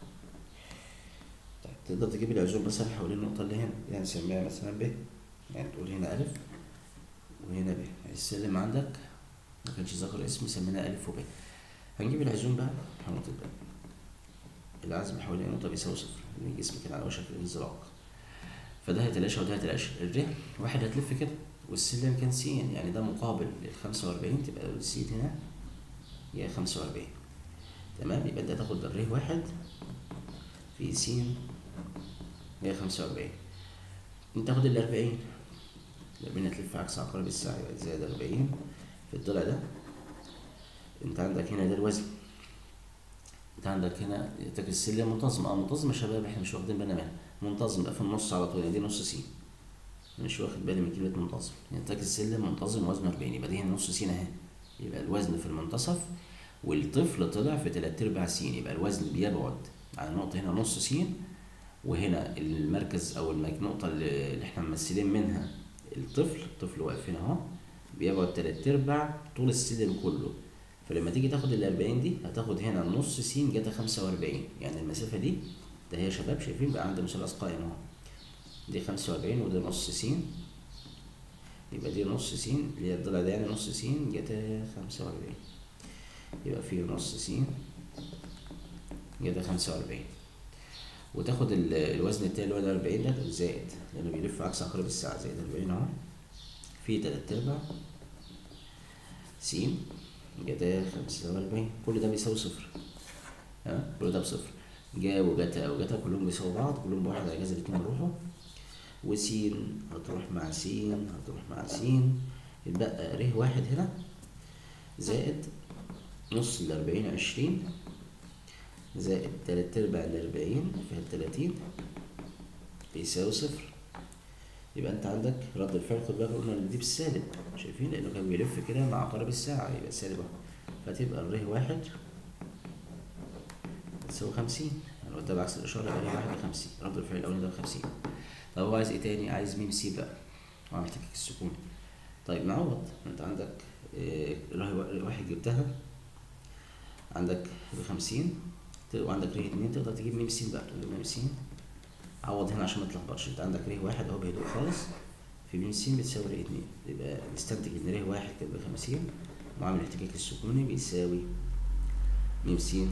طيب تقدر تجيب العزوم مثلا حوالين النقطة اللي هنا يعني نسميها مثلا ب يعني تقول هنا ألف وهنا ب السلم عندك ما كانش ذكر اسم سميناه ألف وب هنجيب العزوم بقى هنقطة ب العزم حوالين النقطة بيساوي صفر لأن الجسم كان على وشك الانزلاق فده هيتلاشى وده هيتلاشى الر واحد هتلف كده والسلم كان س يعني ده مقابل للخمسة وأربعين تبقى الس هنا هي خمسة وأربعين تمام يبقى انت هتاخد الر واحد في س هي خمسة وأربعين انت تاخد الأربعين الأربعين هتلف عكس عقارب الساعة يبقى زائد أربعين في الضلع ده انت عندك هنا ده الوزن انت عندك هنا تاك السلم منتظم اه منتظم يا شباب احنا مش واخدين بالنا منها منتظم يبقى في النص على طول يعني دي نص س مش واخد بالي من كلمة منتظم يعني تاك السلم منتظم وزنه 40 يبقى دي هنا نص س اهي يبقى الوزن في المنتصف والطفل طلع في تلات ارباع س يبقى الوزن بيبعد عن النقطة هنا نص س وهنا المركز او النقطة اللي احنا ممثلين منها الطفل الطفل واقف هنا اهو بيبعد تلات ارباع طول السلم كله فلما تيجي تاخد الأربعين دي هتاخد هنا نص س جتا خمسة وأربعين يعني المسافة دي ده هي يا شباب شايفين بقى عند مثلث قائم اهو دي خمسة وأربعين وده نص س يبقى دي نص س اللي هي الضلع ده يعني نص س جتا خمسة وأربعين يبقى فيه نص س جتا خمسة وأربعين وتاخد الوزن التاني اللي هو الأربعين ده زائد لأنه بيلف عكس عقارب الساعة زائد أربعين أهو في تلات أرباع س جتا خمسة وأربعين كل ده بيساوي صفر ها كل ده بصفر جا وجتا وجتا كلهم بيساووا بعض كلهم بواحد على جذر الاتنين يروحوا وسين هتروح مع سين هتروح مع سين يتبقى ر واحد هنا زائد نص الأربعين عشرين زائد تلات أرباع الأربعين في التلاتين بيساوي صفر يبقى انت عندك رد الفعل خد بالك قلنا ان دي بالسالب شايفين لانه كان بيلف كده مع عقارب الساعة يبقى سالب اهو فتبقى الر واحد تساوي خمسين يعني لو ده بعكس الإشارة يبقى ر واحد بخمسين رد الفعل الأولاني ده بخمسين طب هو عايز ايه تاني؟ عايز ميم سي بقى اه احتكاك السكون طيب نعوض انت عندك اه ر واحد جبتها عندك بخمسين وعندك ر اتنين تقدر تجيب ميم سين بقى تقول له ميم سين عوض هنا عشان ما تلخبطش انت عندك ر واحد اهو بهدوء خالص في م س بتساوي ر اتنين يبقى نستنتج ان ر واحد كانت بخمسين معامل الاحتكاك السكوني بيساوي م س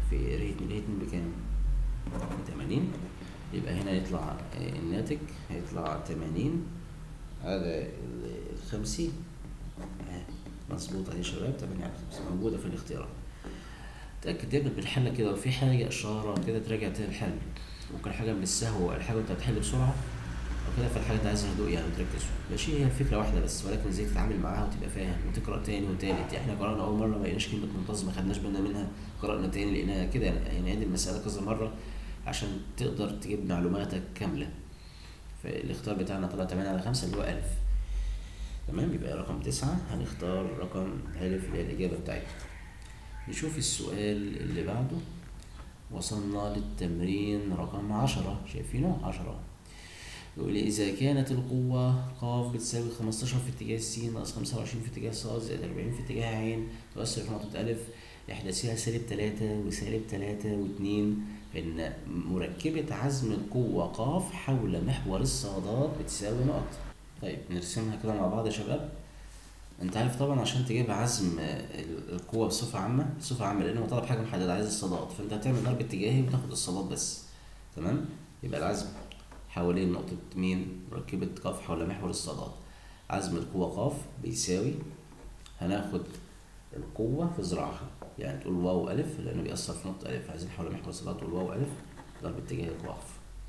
في ريت من ريت بكام؟ بتمانين يبقى هنا يطلع آه، الناتج هيطلع تمانين على الخمسين آه، مظبوط اهي يا شباب تمانية على خمسين موجودة في الاختيارات تأكد دايما بالحل كده وفي حاجة إشارة كده تراجع تاني الحل ممكن حاجة من السهو الحاجة أنت هتحل بسرعة أو كده فالحاجة أنت عايزها هدوء يعني وتركز ماشي هي الفكرة واحدة بس ولكن ازاي تتعامل معاها وتبقى فاهم وتقرأ تاني وتالت احنا قرأنا أول مرة ما لقيناش كلمة منتظم ما خدناش بالنا منها قرأنا تاني لقيناها كده يعني نعيد المسألة كذا مرة عشان تقدر تجيب معلوماتك كاملة فالاختيار بتاعنا طلع 8 على 5 اللي هو ألف تمام يبقى رقم تسعة هنختار رقم ألف اللي هي الإجابة بتاعتنا نشوف السؤال اللي بعده وصلنا للتمرين رقم عشرة شايفينه عشرة يقول لي إذا كانت القوة ق بتساوي خمستاشر في اتجاه س ناقص خمسة وعشرين في اتجاه ص زائد أربعين في اتجاه ع تؤثر في نقطة ألف إحداثها سالب تلاتة وسالب تلاتة واتنين فإن مركبة عزم القوة ق حول محور الصادات بتساوي نقط طيب نرسمها كده مع بعض يا شباب انت عارف طبعا عشان تجيب عزم ال- القوة بصفة عامة بصفة عامة لأن هو طلب حاجة محددة عايز الصادات فأنت هتعمل ضرب اتجاهي وتاخد الصادات بس تمام يبقى العزم حوالين نقطة مين مركبة ق حول محور الصادات عزم القوة ق بيساوي هناخد القوة في ذراعها يعني تقول واو ألف لأنه بيأثر في نقطة ألف عايزين حول محور الصادات تقول واو ألف ضرب اتجاهي قاف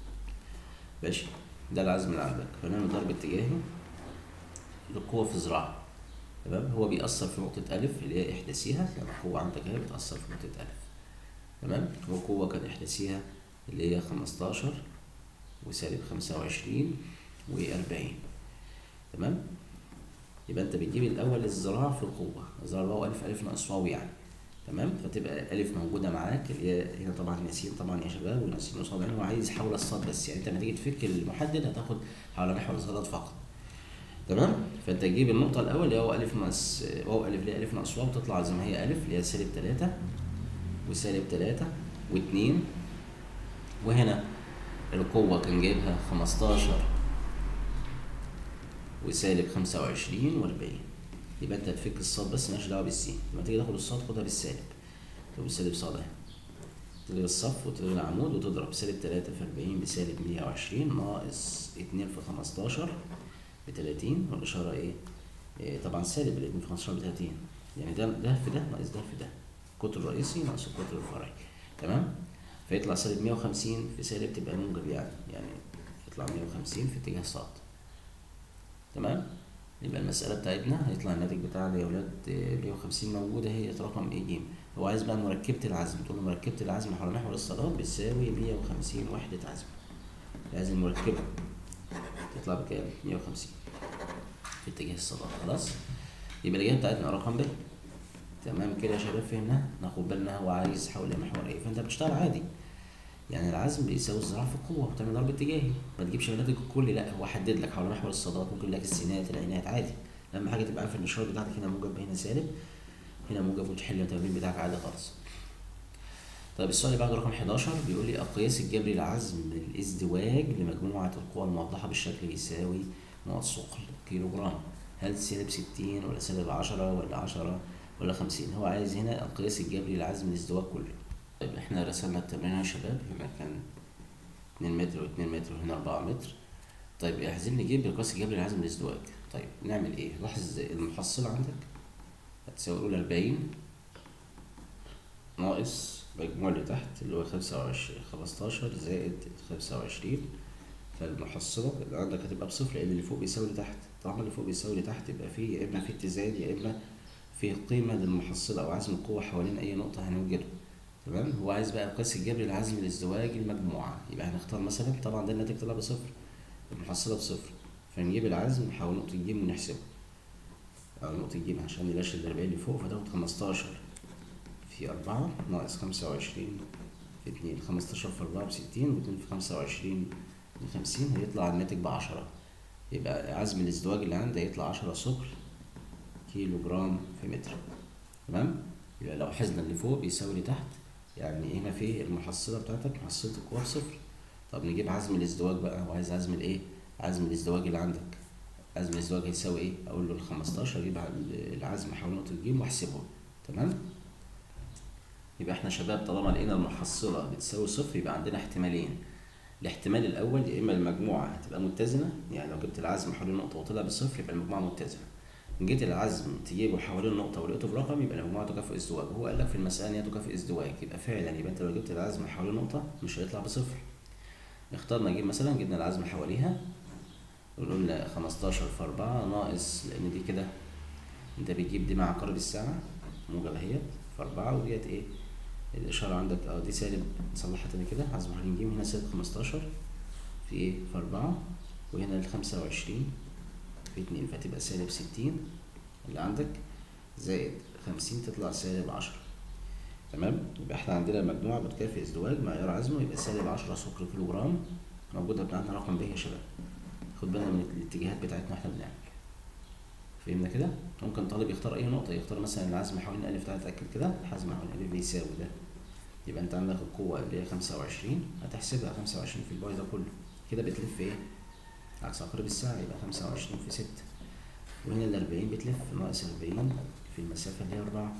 ماشي ده العزم اللي عندك فنعمل ضرب اتجاهي للقوة في ذراعها تمام هو بيأثر في نقطة ألف اللي هي إحداثيها يعني القوة عندك أهي بتأثر في نقطة ألف تمام والقوة كان إحداثيها اللي هي خمستاشر وسالب خمسة وعشرين وأربعين تمام يبقى أنت بتجيب الأول الذراع في القوة الذراع اللي هو ألف ألف ناقص واو يعني تمام فتبقى ألف موجودة معاك اللي هي هنا طبعا ياسين طبعا يا شباب وياسين وصاد عين هو عايز حول الصاد بس يعني أنت لما تيجي تفك المحدد هتاخد حول محور الصادات فقط تمام فانت تجيب النقطة الأول اللي هو ألف ناقص واو ألف اللي هي ألف ناقص واو تطلع زي ما هي ألف اللي هي سالب تلاتة وسالب تلاتة واتنين وهنا القوة كان جايبها خمستاشر وسالب خمسة وعشرين وأربعين يبقى أنت هتفك الصاد بس مالهاش دعوة بالسين لما تيجي تاخد الصاد خدها بالسالب تقول بالسالب صاد أهي تضرب الصف وتضرب العمود وتضرب سالب تلاتة في أربعين بسالب مية وعشرين ناقص اتنين في خمستاشر بتلاتين والإشارة إيه؟ إيه طبعا سالب الاتنين في خمستاشر بتلاتين يعني ده ده في ده ناقص ده في ده القطر الرئيسي ناقص القطر الفرعي تمام؟ فيطلع سالب مية وخمسين في سالب تبقى موجب يعني يعني يطلع مية وخمسين في اتجاه صاد تمام؟ يبقى المسألة بتاعتنا هيطلع الناتج بتاعنا يا ولاد مية وخمسين موجودة هي رقم ايه جيم هو عايز بقى مركبة العزم تقول له مركبة العزم حول محور الصادات بتساوي مية وخمسين وحدة عزم لازم المركبة تطلع بكام؟ مية وخمسين في اتجاه الصادات خلاص يبقى الإجابة بتاعتنا رقم ب تمام كده يا شباب فهمنا ناخد بالنا هو عايز حول محور ايه فانت بتشتغل عادي يعني العزم بيساوي الذراع في القوة وتعمل ضرب اتجاهي ما تجيبش الناتج الكلي لا هو حدد لك حول محور الصادات ممكن لك السينات العينات عادي اهم حاجة تبقى عارف ان الاشارة بتاعتك هنا موجب هنا سالب هنا موجب وتحل التمرين بتاعك عادي خالص طيب السؤال اللي بعده رقم 11 بيقول لي القياس الجبري لعزم الازدواج لمجموعة القوى الموضحة بالشكل يساوي نقط ثقل كيلو جرام هل سالب 60 ولا سالب 10 ولا 10 ولا 50 هو عايز هنا القياس الجبري لعزم الازدواج كله طيب احنا رسمنا التمرين يا شباب هنا كان 2 متر و2 متر وهنا 4 متر طيب عايزين نجيب القياس الجبري لعزم الازدواج طيب نعمل ايه لاحظ المحصلة عندك هتساوي اقول 40 ناقص مجموع اللي تحت اللي هو خمسة وعشرين خمستاشر زائد خمسة وعشرين فالمحصلة اللي عندك هتبقى بصفر لأن اللي فوق بيساوي اللي تحت طالما اللي فوق بيساوي اللي تحت يبقى فيه يا إما في اتزان يا إما في قيمة للمحصلة أو عزم القوة حوالين أي نقطة هنوجده تمام هو عايز بقى القياس الجبري لعزم الازدواج المجموعة يبقى هنختار مثلا طبعا ده الناتج طلع بصفر المحصلة بصفر فنجيب العزم حول نقطة ج ونحسبه أو نقطة ج عشان نلاش الأربعين اللي فوق فتاخد خمستاشر في أربعة ناقص خمسة وعشرين في اتنين خمستاشر في أربعة بستين واتنين في خمسة وعشرين بخمسين هيطلع الناتج بعشرة يبقى عزم الازدواج اللي عندي هيطلع عشرة ثقل كيلو جرام في متر تمام يبقى لو حزنا اللي فوق بيساوي اللي تحت يعني هنا في المحصلة بتاعتك محصلة القوة بصفر طب نجيب عزم الازدواج بقى هو عايز عزم الايه عزم الازدواج اللي عندك عزم الازدواج هيساوي ايه اقول له ال 15 اجيب العزم حول نقطة ج واحسبه تمام يبقى احنا شباب طالما لقينا المحصلة بتساوي صفر يبقى عندنا احتمالين الاحتمال الأول يا إما المجموعة هتبقى متزنة يعني لو جبت العزم حوالين النقطة وطلع بصفر يبقى المجموعة متزنة جيت العزم تجيبه حوالين النقطة ولقيته برقم يبقى المجموعة تكافئ ازدواج هو قال لك في المسألة إن هي تكافئ ازدواج يبقى فعلا يبقى أنت لو جبت العزم حوالين النقطة مش هيطلع بصفر اخترنا نجيب مثلا جبنا العزم حواليها وقلنا 15 في 4 ناقص لأن دي كده أنت بتجيب دي مع عقارب الساعة موجب اهيت في 4 وديت إيه الإشارة عندك اه دي سالب نصلحها تاني كده عزم حوالين ج هنا سالب 15 في إيه في 4 وهنا ال 25 في 2 فتبقى سالب 60 اللي عندك زائد 50 تطلع سالب 10 تمام يبقى احنا عندنا مجموعة بتكافئ ازدواج معيار عزمه يبقى سالب 10 سكر كيلو جرام موجودة بتاعتنا رقم ب يا شباب خد بالنا من الاتجاهات بتاعتنا واحنا بنعمل فهمنا كده ممكن طالب يختار اي نقطة يختار مثلا العزم حوالين الف تعالى اتأكد كده العزم حوالين الف بيساوي ده يبقى انت عندك القوة اللي هي 25 هتحسبها 25 في الباي ده كله كده بتلف ايه عكس عقارب الساعة يبقى 25 في 6 وهنا ال 40 بتلف ناقص 40 في المسافة اللي هي 4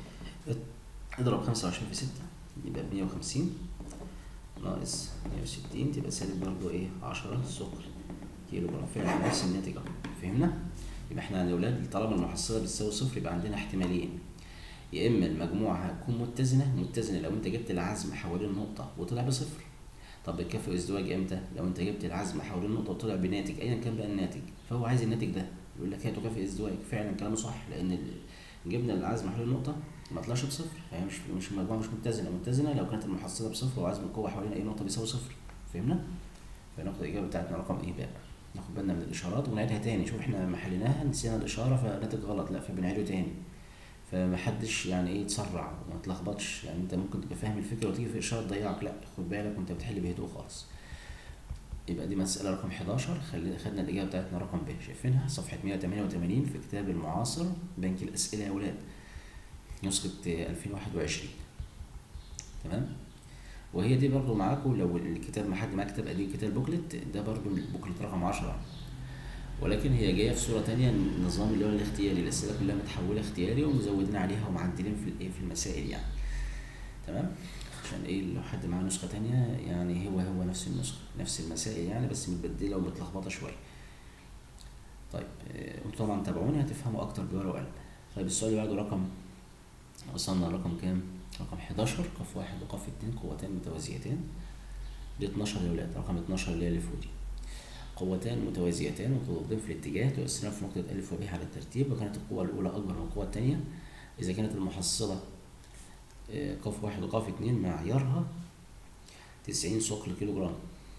اضرب 25 في 6 يبقى 150 ناقص 160 تبقى سالب برضه ايه 10 سكر كيلو جرام فعلا نفس الناتج اهو فهمنا؟ يبقى احنا يا ولاد طالما المحصلة بتساوي صفر يبقى عندنا احتمالين يا اما المجموعة هتكون متزنة متزنة لو انت جبت العزم حوالين النقطة وطلع بصفر طب الكافئ ازدواج امتى؟ لو انت جبت العزم حوالين النقطة وطلع بناتج ايا كان بقى الناتج فهو عايز الناتج ده يقول لك هي تكافئ ازدواج فعلا كلامه صح لان ال- جبنا العزم حوالين النقطة ما طلعش بصفر هي مش مش المجموعة مش متزنة متزنة لو كانت المحصلة بصفر وعزم القوة حوالين اي نقطة بيساوي صفر فهمنا؟ فناخد الإجابة بتاعتنا رقم ايه بقى؟ ناخد بالنا من الإشارات ونعيدها تاني شوف احنا لما حليناها نسينا الإشارة فناتج غلط لا فبنعيده تاني فمحدش يعني ايه يتسرع وما تلخبطش يعني انت ممكن تبقى فاهم الفكرة وتيجي في إشارة تضيعك لا خد بالك وانت بتحل بهدوء خالص يبقى دي مسألة رقم 11 خلي خدنا الإجابة بتاعتنا رقم ب شايفينها صفحة 188 في كتاب المعاصر بنك الأسئلة يا ولاد نسخة 2021 تمام وهي دي برضو معاكم لو الكتاب ما حد معاه كتاب قديم كتاب بوكلت ده برضو البوكلت رقم 10 ولكن هي جايه في صوره تانية النظام اللي هو الاختياري الاسئله كلها متحوله اختياري ومزودين عليها ومعدلين في الايه في المسائل يعني تمام عشان ايه لو حد معاه نسخه تانية يعني هو هو نفس النسخه نفس المسائل يعني بس متبدله ومتلخبطه شويه طيب آه، وانتوا طبعا تابعوني هتفهموا اكتر بورقه وقلم طيب السؤال اللي بعده رقم وصلنا رقم كام رقم 11 قاف واحد وقاف اتنين قوتان متوازيتان دي 12 يا ولاد رقم 12 اللي هي اللي فوق دي قوتان متوازيتان متضادين في الاتجاه تؤثران في نقطة ألف وب على الترتيب وكانت القوة الأولى أكبر من القوة الثانية إذا كانت المحصلة آه، قاف واحد وقاف اتنين معيارها تسعين ثقل كيلو جرام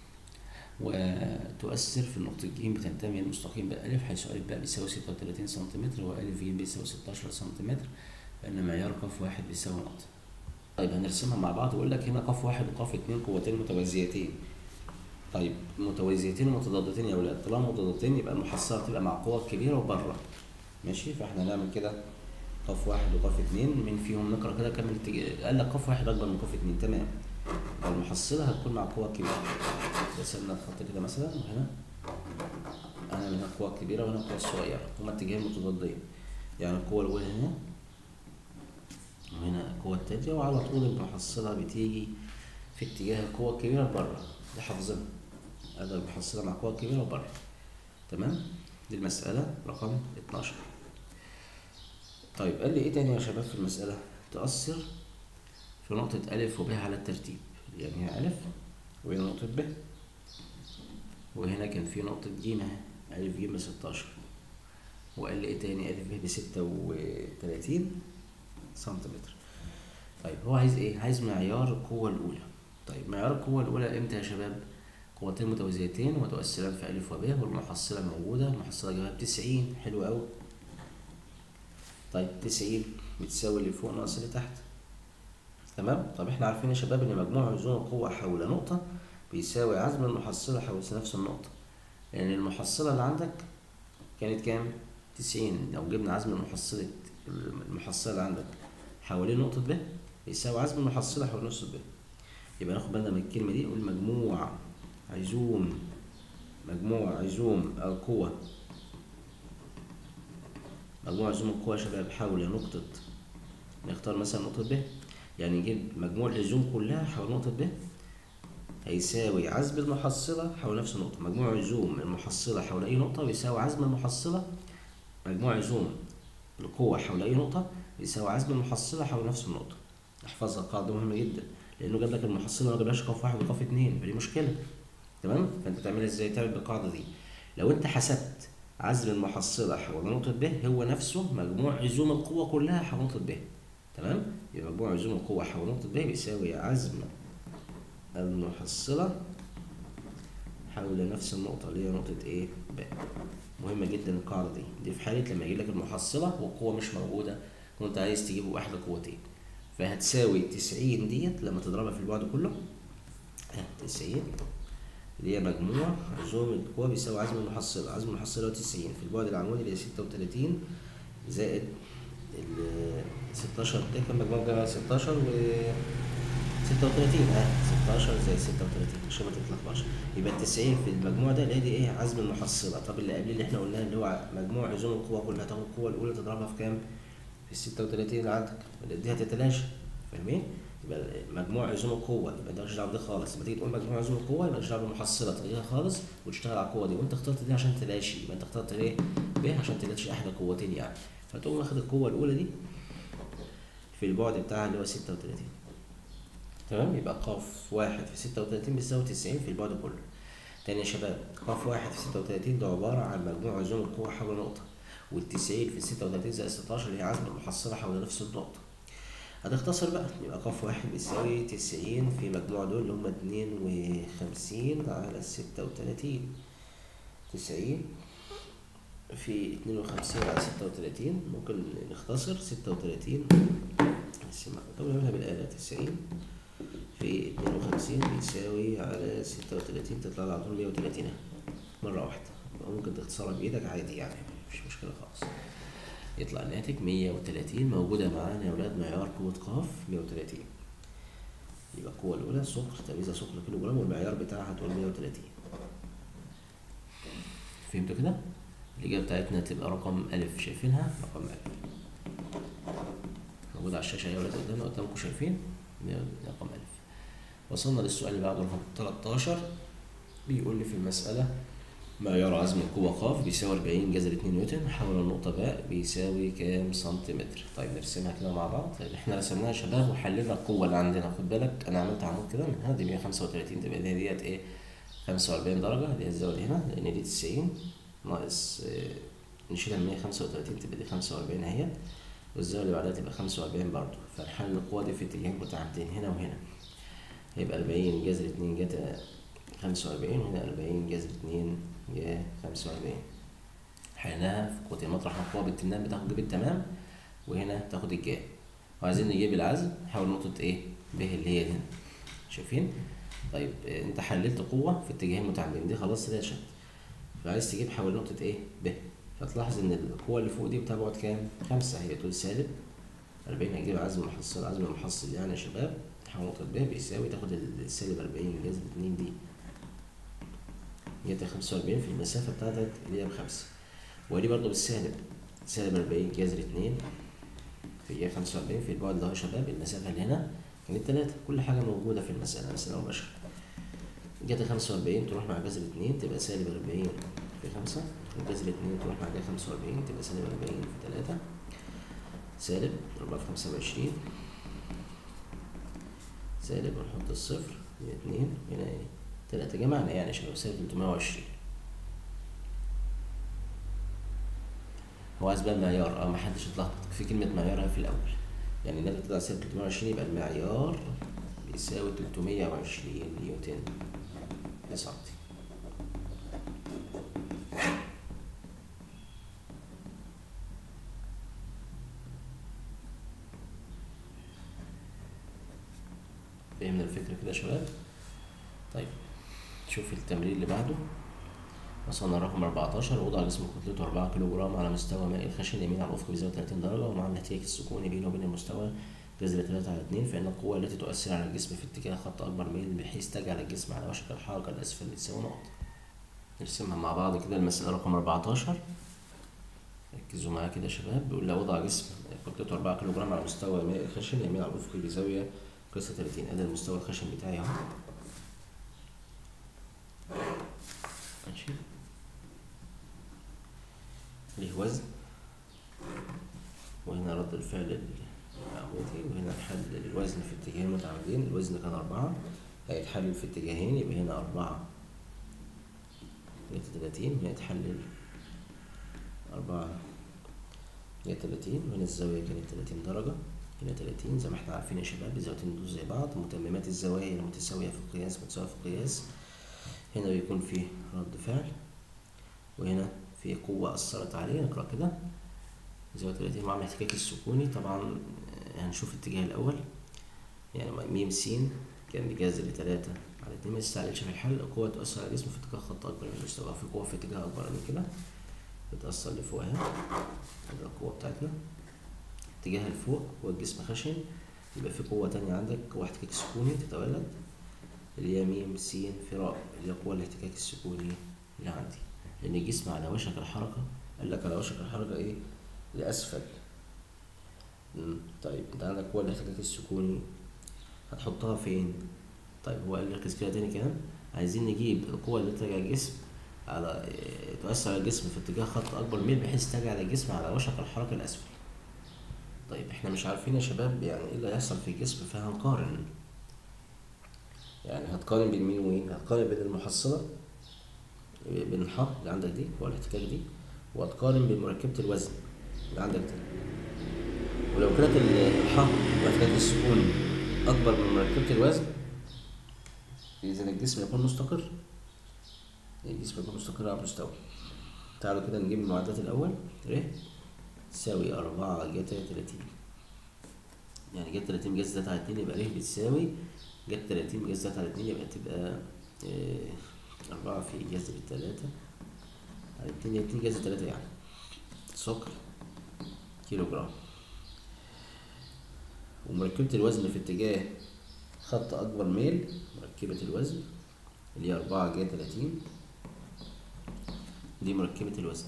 وتؤثر في النقطة ج بتنتمي المستقيم بألف حيث ألف باء بيساوي ستة وتلاتين سنتيمتر وألف ج بيساوي ستاشر سنتيمتر فإن معيار قاف واحد بيساوي نقطة طيب هنرسمها مع بعض ويقول لك هنا قاف واحد وقاف اتنين قوتين متوازيتين طيب متوازيتين ومتضادتين يا ولاد طالما متضادتين يبقى المحصلة تبقى مع قوة كبيرة وبره ماشي فاحنا نعمل كده قاف واحد وقاف اتنين من فيهم نقرا كده كمل الاتجاه قال لك قاف واحد اكبر من قاف اتنين تمام فالمحصلة هتكون مع قوة كبيرة رسمنا الخط كده مثلا وهنا انا هنا القوة الكبيرة وهنا القوة الصغيرة هما اتجاهين متضادين يعني القوة الأولى هنا وهنا القوة التانية وعلى طول المحصلة بتيجي في اتجاه القوة الكبيرة بره دي حافظينها هذا المحصلة مع القوة الكبيرة بره تمام دي المسألة رقم 12 طيب قال لي ايه تاني يا شباب في المسألة تؤثر في نقطة ألف وب على الترتيب يعني هنا ألف وهنا نقطة ب وهنا كان في نقطة ج اهي ألف ج بستاشر وقال لي ايه تاني ألف ب بستة وتلاتين سنتيمتر طيب هو عايز ايه؟ عايز معيار القوة الأولى طيب معيار القوة الأولى امتى يا شباب؟ قوتين متوازيتين وتؤثران في ألف وب والمحصلة موجودة المحصلة جابها بتسعين حلو أوي طيب تسعين بتساوي اللي فوق ناقص اللي تحت تمام طب احنا عارفين يا شباب ان مجموع عزوم القوة حول نقطة بيساوي عزم المحصلة حول نفس النقطة لأن المحصلة اللي عندك كانت كام؟ تسعين لو جبنا عزم المحصلة المحصلة اللي عندك حوالين نقطة ب بيساوي عزم المحصلة حول نقطة ب يبقى ناخد بالنا من الكلمة دي نقول مجموع عزوم مجموع عزوم القوة مجموع عزوم القوة يا شباب حول نقطة نختار مثلا نقطة ب يعني نجيب مجموع العزوم كلها حول نقطة ب هيساوي عزم المحصلة حول نفس النقطة مجموع عزوم المحصلة حول أي نقطة بيساوي عزم المحصلة مجموع عزوم القوة حول أي نقطة بيساوي عزم المحصلة حول نفس النقطة احفظها القاعدة مهمة جدا لأنه جاب لك المحصلة ما جابلهاش قاف واحد وقاف اتنين فدي مشكلة تمام فأنت تعملها ازاي تعمل بالقاعدة دي لو أنت حسبت عزم المحصلة حول نقطة ب هو نفسه مجموع عزوم القوة كلها حول نقطة ب تمام يبقى مجموع عزوم القوة حول نقطة ب بيساوي عزم المحصلة حول نفس النقطة اللي هي نقطة ايه ب مهمة جدا القاعدة دي دي في حالة لما يجيب لك المحصلة والقوة مش موجودة وانت عايز تجيب واحد قوتين فهتساوي تسعين ديت لما تضربها في البعد كله تسعين اللي هي مجموع عزوم القوة بيساوي عزم المحصلة عزم المحصلة تسعين في البعد العمودي اللي هي ستة وتلاتين زائد ال 16 ده كان مجموع جمع 16 و 36 اه 16 زائد 36 عشان ما تتلخبطش يبقى ال 90 في المجموع ده اللي هي دي ايه عزم المحصلة طب اللي قبل اللي احنا قلناه اللي هو مجموع عزوم القوة كلها تاخد القوة الأولى تضربها في كام؟ في ال 36 اللي عندك دي هتتلاشى فاهمين؟ يبقى مجموع عزوم القوة يبقى ده مالكش دعوة بدي خالص لما تيجي تقول مجموع عزوم القوة يبقى مالكش دعوة بالمحصلة تلغيها خالص وتشتغل على القوة دي وانت اخترت دي عشان تلاشي يبقى انت اخترت ايه؟ ب عشان تلاشي احد القوتين يعني فتقوم واخد القوة الأولى دي في البعد بتاعها اللي هو 36 تمام يبقى قاف واحد في 36 بيساوي 90 في البعد كله تاني يا شباب قاف واحد في 36 ده عبارة عن مجموع عزوم القوة حول نقطة والتسعين في 36 زائد 16 اللي هي عزم المحصلة حول نفس النقطة هتختصر بقى يبقى قاف واحد بيساوي 90 في مجموع دول اللي هما 52 على 36 90 في 52 على 36 ممكن نختصر 36 طب نعملها بالآلة 90 في 52 بيساوي على 36 تطلع لي على طول 130 مرة واحدة ممكن تختصرها بإيدك عادي يعني مفيش مشكلة خالص يطلع الناتج 130 موجودة معانا يا ولاد معيار قوة قاف 130 يبقى القوة الأولى صقر تمييزها صقر كيلو جرام والمعيار بتاعها هتقول 130 فهمتوا كده؟ الإجابة بتاعتنا تبقى رقم ألف شايفينها؟ رقم ألف موجودة على الشاشة أهي يا ولاد قدامنا قدامكم شايفين؟ رقم ألف وصلنا للسؤال اللي بعده رقم 13 بيقول لي في المسألة معيار عزم القوة ق بيساوي 40 جذر 2 نيوتن حول النقطة باء بيساوي كام سنتيمتر طيب نرسمها كده مع بعض طيب احنا رسمناها يا شباب وحللنا القوة اللي عندنا خد بالك أنا عملت عمود كده من هنا دي 135 تبقى دي ديت إيه 45 درجة اللي هي الزاوية هنا لأن دي 90 ناقص اه نشيلها من 135 تبقى دي 45 أهي والزاوية اللي بعدها تبقى 45 برضه فنحل القوة دي في اتجاهين متعامدين هنا وهنا هيبقى 40 جذر 2 جت 45 وهنا 40 جذر 2 جا 45 حلناها في قوتين مطرح ما القوة بالتمام بتاخد جيب التمام وهنا تاخد الجا وعايزين نجيب العزم حول نقطة ايه ب اللي هي هنا شايفين طيب انت حللت قوة في اتجاهين متعامدين دي خلاص ده شد فعايز تجيب حول نقطة ايه ب فتلاحظ ان القوة اللي فوق دي بتبعد كام خمسة هي تقول سالب 40 هتجيب عزم المحصل عزم المحصل يعني يا شباب حول نقطة ب بيساوي تاخد السالب 40 جذر 2 دي هي خمسة وأربعين في المسافة بتاعتك اللي هي بخمسة ودي برضه بالسالب سالب أربعين جذر اتنين في خمسة وأربعين في البعد ده يا شباب المسافة اللي هنا كانت تلاتة كل حاجة موجودة في المسألة مسألة مباشرة جت خمسة وأربعين تروح مع جذر اتنين تبقى سالب أربعين في خمسة وجذر اتنين تروح مع جذر خمسة وأربعين تبقى سالب أربعين في تلاتة سالب أربعة في خمسة وعشرين سالب ونحط الصفر هي اتنين هنا ايه تلاتة جمعنا يعني شباب سالب تلتمية وعشرين هو أسباب معيار اه محدش اتلخبط في كلمة معيار في الأول يعني الناتج طلع سالب تلتمية وعشرين يبقى المعيار بيساوي تلتمية وعشرين نيوتن لسنتي فهمنا الفكرة كده يا شباب طيب شوف التمرين اللي بعده وصلنا رقم 14 وضع جسم كتلته 4 كيلو جرام على مستوى مائل خشن يمين على الأفق بزاوية 30 درجة ومع الاحتكاك السكوني بينه وبين المستوى جذر 3 على 2 فإن القوة التي تؤثر على الجسم في اتجاه خط أكبر ميل بحيث تجعل الجسم على وشك الحركة الأسفل بتساوي نقطة نرسمها مع بعض كده المسألة رقم 14 ركزوا معايا كده يا شباب بيقول لو وضع جسم كتلته 4 كيلو جرام على مستوى ماء الخشن يميل على الأفق بزاوية قياسها 30 ادي المستوى الخشن بتاعي اهو ماشي ليه وزن وهنا رد الفعل العمودي وهنا الحل للوزن في اتجاهين متعامدين الوزن كان أربعة هيتحلل في اتجاهين يبقى هنا أربعة مية تلاتين وهنا يتحلل أربعة مية تلاتين وهنا الزاوية كانت تلاتين درجة هنا تلاتين زي ما احنا عارفين يا شباب الزاويتين دول زي بعض متممات الزوايا هنا متساوية في القياس متساوية في القياس هنا بيكون فيه رد فعل وهنا في قوة أثرت عليه نقرأ كده زاوية تلاتين مع الاحتكاك السكوني طبعا آه، هنشوف الاتجاه الأول يعني ميم س كان بجذر تلاتة على اتنين ما تستعجلش في الحل القوة تؤثر على الجسم في اتجاه خط أكبر من المستوى في قوة في اتجاه أكبر من كده بتأثر لفوق أهي ادي القوة بتاعتنا اتجاه لفوق هو الجسم خشن يبقى في قوة تانية عندك قوة احتكاك سكوني تتولد اللي هي ميم س فراء اللي هي قوة الاحتكاك السكوني اللي عندي لأن الجسم على وشك الحركة قال لك على وشك الحركة إيه لأسفل مم. طيب أنت عندك قوة الاحتكاك السكوني هتحطها فين؟ طيب هو قال ركز كده تاني كده عايزين نجيب القوة اللي ترجع الجسم على إيه، تؤثر على الجسم في اتجاه خط أكبر ميل بحيث تجعل الجسم على وشك الحركة الأسفل طيب احنا مش عارفين يا شباب يعني ايه اللي هيحصل في الجسم فهنقارن يعني هتقارن بين مين ومين هتقارن بين المحصلة بين الحق اللي عندك دي هو الاحتكاك دي وهتقارن بين مركبة الوزن اللي عندك دي ولو كانت ال- الحق واحتكاك السكون أكبر من مركبة الوزن إذا الجسم يكون مستقر الجسم يكون مستقر على مستوى تعالوا كده نجيب المعادلات الأول ر تساوي أربعة جتا تلاتين يعني جت تلاتين بجذر تلاتة على اتنين يبقى ر بتساوي جت تلاتين بجذر تلاتة على اتنين يبقى تبقى آه، أربعة في جذر تلاتة على اتنين اتنين جذر تلاتة يعني سكر كيلو جرام ومركبة الوزن في اتجاه خط أكبر ميل مركبة الوزن اللي هي أربعة جا تلاتين دي مركبة الوزن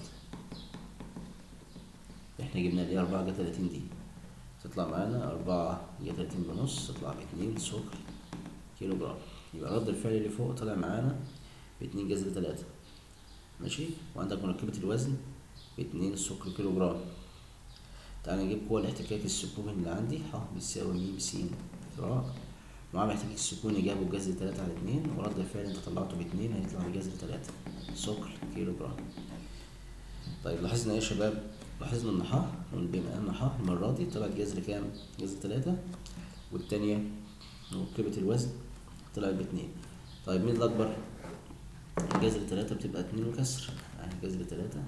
احنا جبنا اللي هي أربعة جا تلاتين دي تطلع معانا أربعة جا تلاتين بنص تطلع باتنين سكر كيلو جرام يبقى رد الفعل اللي فوق طلع معانا باتنين جذر تلاتة ماشي وعندك مركبة الوزن باتنين سكر كيلو جرام تعالى نجيب قوة الاحتكاك السكوني اللي عندي ح بتساوي م س فراغ معامل الاحتكاك السكوني جابه بجذر تلاتة على اتنين ورد الفعل انت طلعته باتنين هيطلع بجذر تلاتة سكر كيلو جرام طيب لاحظنا ايه يا شباب لاحظنا ان ح بما ان ح المرة دي طلعت جذر كام جذر تلاتة والتانية مركبة الوزن طلعت باتنين طيب مين الأكبر جذر تلاتة بتبقى اتنين وكسر يعني جذر تلاتة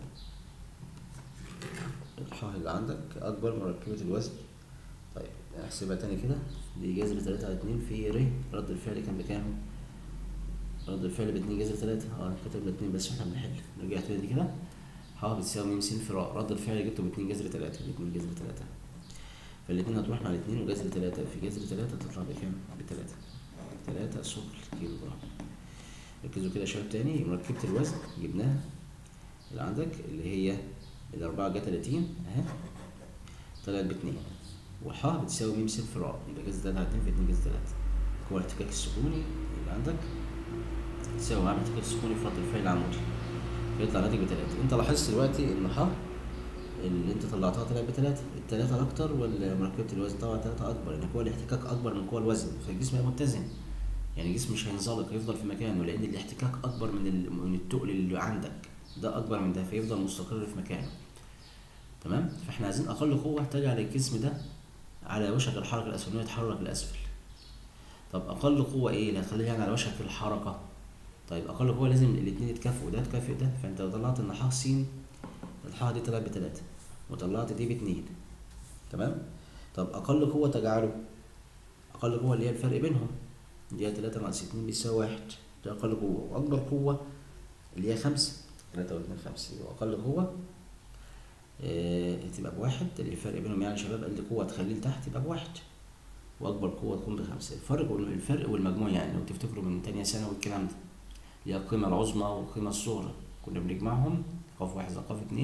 الحاء اللي عندك أكبر مركبة الوزن طيب احسبها تاني كده دي جذر تلاتة على اتنين في ر رد الفعل كان بكام؟ رد الفعل باتنين جذر تلاتة اه كتبنا اتنين بس احنا بنحل نرجع تاني كده ح بتساوي م س في ر رد الفعل جبته باتنين جذر تلاتة باتنين جذر تلاتة فالاتنين هتروح مع الاتنين وجذر تلاتة في جذر تلاتة تطلع بكام؟ بتلاتة تلاتة سكر كيلو جرام ركزوا كده يا شباب تاني مركبة الوزن جبناها اللي عندك اللي هي الأربعة جا تلاتين أهي طلعت باتنين والحاء بتساوي م س في ر يبقى جذر تلاتة على اتنين في اتنين جذر تلاتة هو الاحتكاك السكوني اللي عندك تساوي معامل الاحتكاك السكوني في رد الفعل العمودي فيطلع ناتج بتلاتة انت لاحظت دلوقتي ان ح اللي انت طلعتها طلعت بتلاتة التلاتة أكتر ولا مركبة الوزن طبعا تلاتة أكبر لأن قوة الاحتكاك أكبر من قوة الوزن فالجسم هيبقى متزن يعني الجسم مش هينزلق هيفضل في مكانه لأن الاحتكاك أكبر من ال- من التقل اللي عندك ده أكبر من ده فيفضل مستقر في مكانه تمام فاحنا عايزين أقل قوة تجعل الجسم ده على وشك الحركة الأسفل إنه يتحرك لأسفل طب أقل قوة إيه اللي هتخليه يعني على وشك الحركة طيب أقل قوة لازم الاتنين يتكافئوا ده يتكافئ ده فأنت لو طلعت إن ح س الحاء دي طلعت بتلاتة وطلعت دي باتنين تمام طب أقل قوة تجعله أقل قوة اللي هي الفرق بينهم اللي هي تلاتة ناقص اتنين بيساوي واحد ده أقل قوة وأكبر قوة اللي هي خمسة تلاتة واتنين خمسة يبقى أقل قوة آه، تبقى بواحد اللي الفرق بينهم يعني شباب أقل قوة تخليه لتحت يبقى بواحد وأكبر قوة تكون بخمسة الفرق الفرق والمجموع يعني لو تفتكروا من تانية سنة والكلام ده اللي هي القيمة العظمى والقيمة الصغرى كنا بنجمعهم قاف واحد زائد قاف اتنين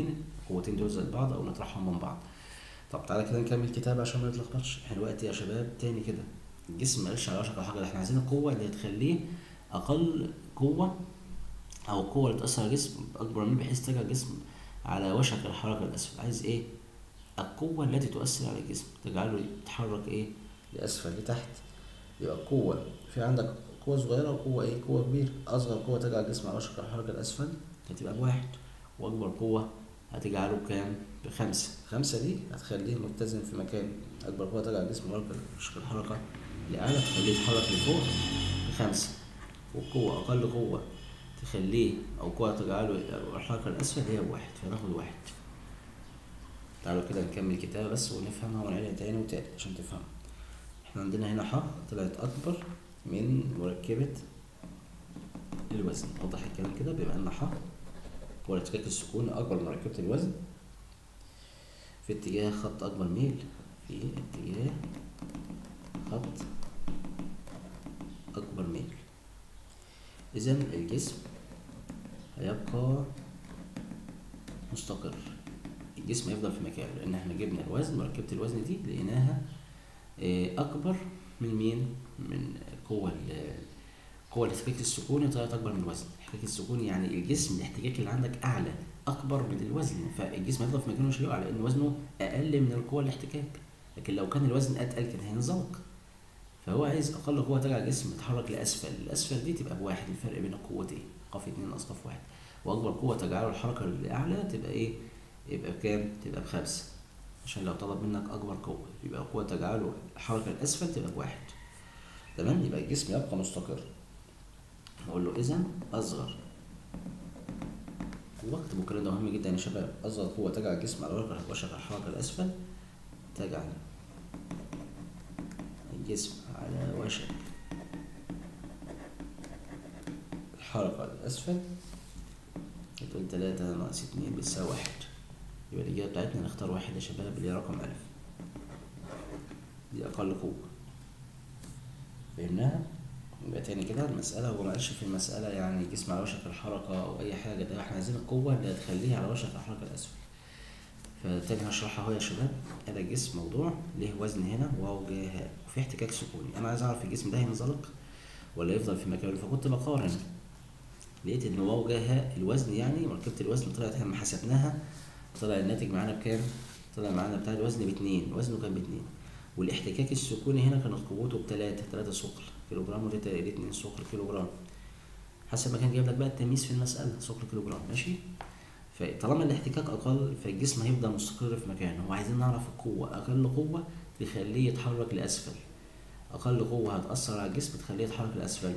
القوتين دول زائد بعض او نطرحهم من بعض طب تعالى كده نكمل الكتاب عشان ما نتلخبطش احنا دلوقتي يا شباب تاني كده الجسم ما قالش على وشك الحركه احنا عايزين القوه اللي تخليه اقل قوه او القوه اللي تاثر على الجسم اكبر من بحيث تجعل الجسم على وشك الحركه الاسفل عايز ايه القوه التي تؤثر على الجسم تجعله يتحرك ايه لاسفل لتحت يبقى القوه في عندك قوة صغيرة وقوة إيه؟ قوة كبيرة، أصغر قوة تجعل الجسم على وشك الحركة الأسفل هتبقى بواحد، وأكبر قوة هتجعله بكام؟ بخمسة، خمسة دي هتخليه متزن في مكانه، أكبر قوة تجعل الجسم على وشك الحركة لأعلى تخليه يتحرك لفوق بخمسة، والقوة أقل قوة تخليه أو قوة تجعله الحركة الأسفل هي بواحد، فناخد واحد. تعالوا كده نكمل كتابة بس ونفهمها ونعيدها تاني وتالت عشان تفهموا. احنا عندنا هنا ح طلعت أكبر من مركبة الوزن وضح الكلام كده بما أن ح هو الارتكاك السكوني أكبر من مركبة الوزن في اتجاه خط أكبر ميل في اتجاه خط أكبر ميل إذا الجسم هيبقى مستقر الجسم هيفضل في مكانه لأن احنا جبنا الوزن مركبة الوزن دي لقيناها أكبر من مين؟ من قوة قوة الاحتكاك السكوني طلعت أكبر من الوزن، الاحتكاك السكوني يعني الجسم الاحتكاك اللي عندك أعلى أكبر من الوزن، فالجسم هيفضل في مكانه مش هيقع لأن وزنه أقل من القوة الاحتكاك، لكن لو كان الوزن أتقل كان هينزلق. فهو عايز أقل قوة تجعل الجسم يتحرك لأسفل، الأسفل دي تبقى بواحد الفرق بين القوتين، قاف اتنين ناقص قاف واحد، وأكبر قوة تجعله الحركة لأعلى تبقى إيه؟ يبقى بكام؟ تبقى بخمسة. عشان لو طلب منك أكبر قوة يبقى القوة تجعله الحركة الأسفل تبقى بواحد تمام يبقى الجسم يبقى مستقر نقول له إذا أصغر وقت الكلام ده مهم جدا يا شباب أصغر قوة تجعل الجسم على وشك الحركة الأسفل تجعل الجسم على وشك الحركة الأسفل تقول تلاتة ناقص اتنين بتساوي واحد يبقى الإجابة بتاعتنا نختار واحد يا شباب اللي هي رقم ألف دي أقل قوة فهمناها؟ يبقى تاني كده المسألة هو مقالش في المسألة يعني جسم على وشك الحركة أو أي حاجة ده احنا عايزين القوة اللي هتخليه على وشك الحركة الأسفل فتاني هشرحها اهو يا شباب هذا الجسم موضوع ليه وزن هنا واو جاي هاء وفي احتكاك سكوني أنا عايز أعرف الجسم ده هينزلق ولا يفضل في مكانه فكنت بقارن لقيت إن واو جاي هاء الوزن يعني مركبة الوزن طلعت لما حسبناها طلع الناتج معانا بكام؟ طلع معانا بتاع الوزن باتنين وزنه كان باتنين والاحتكاك السكوني هنا كانت قوته بتلاتة تلاتة ثقل كيلو جرام ودي اتنين ثقل كيلو جرام حسب ما كان جايب لك بقى التمييز في المسألة ثقل كيلو جرام ماشي فطالما الاحتكاك أقل فالجسم هيفضل مستقر في مكانه وعايزين نعرف القوة أقل قوة تخليه يتحرك لأسفل أقل قوة هتأثر على الجسم تخليه يتحرك لأسفل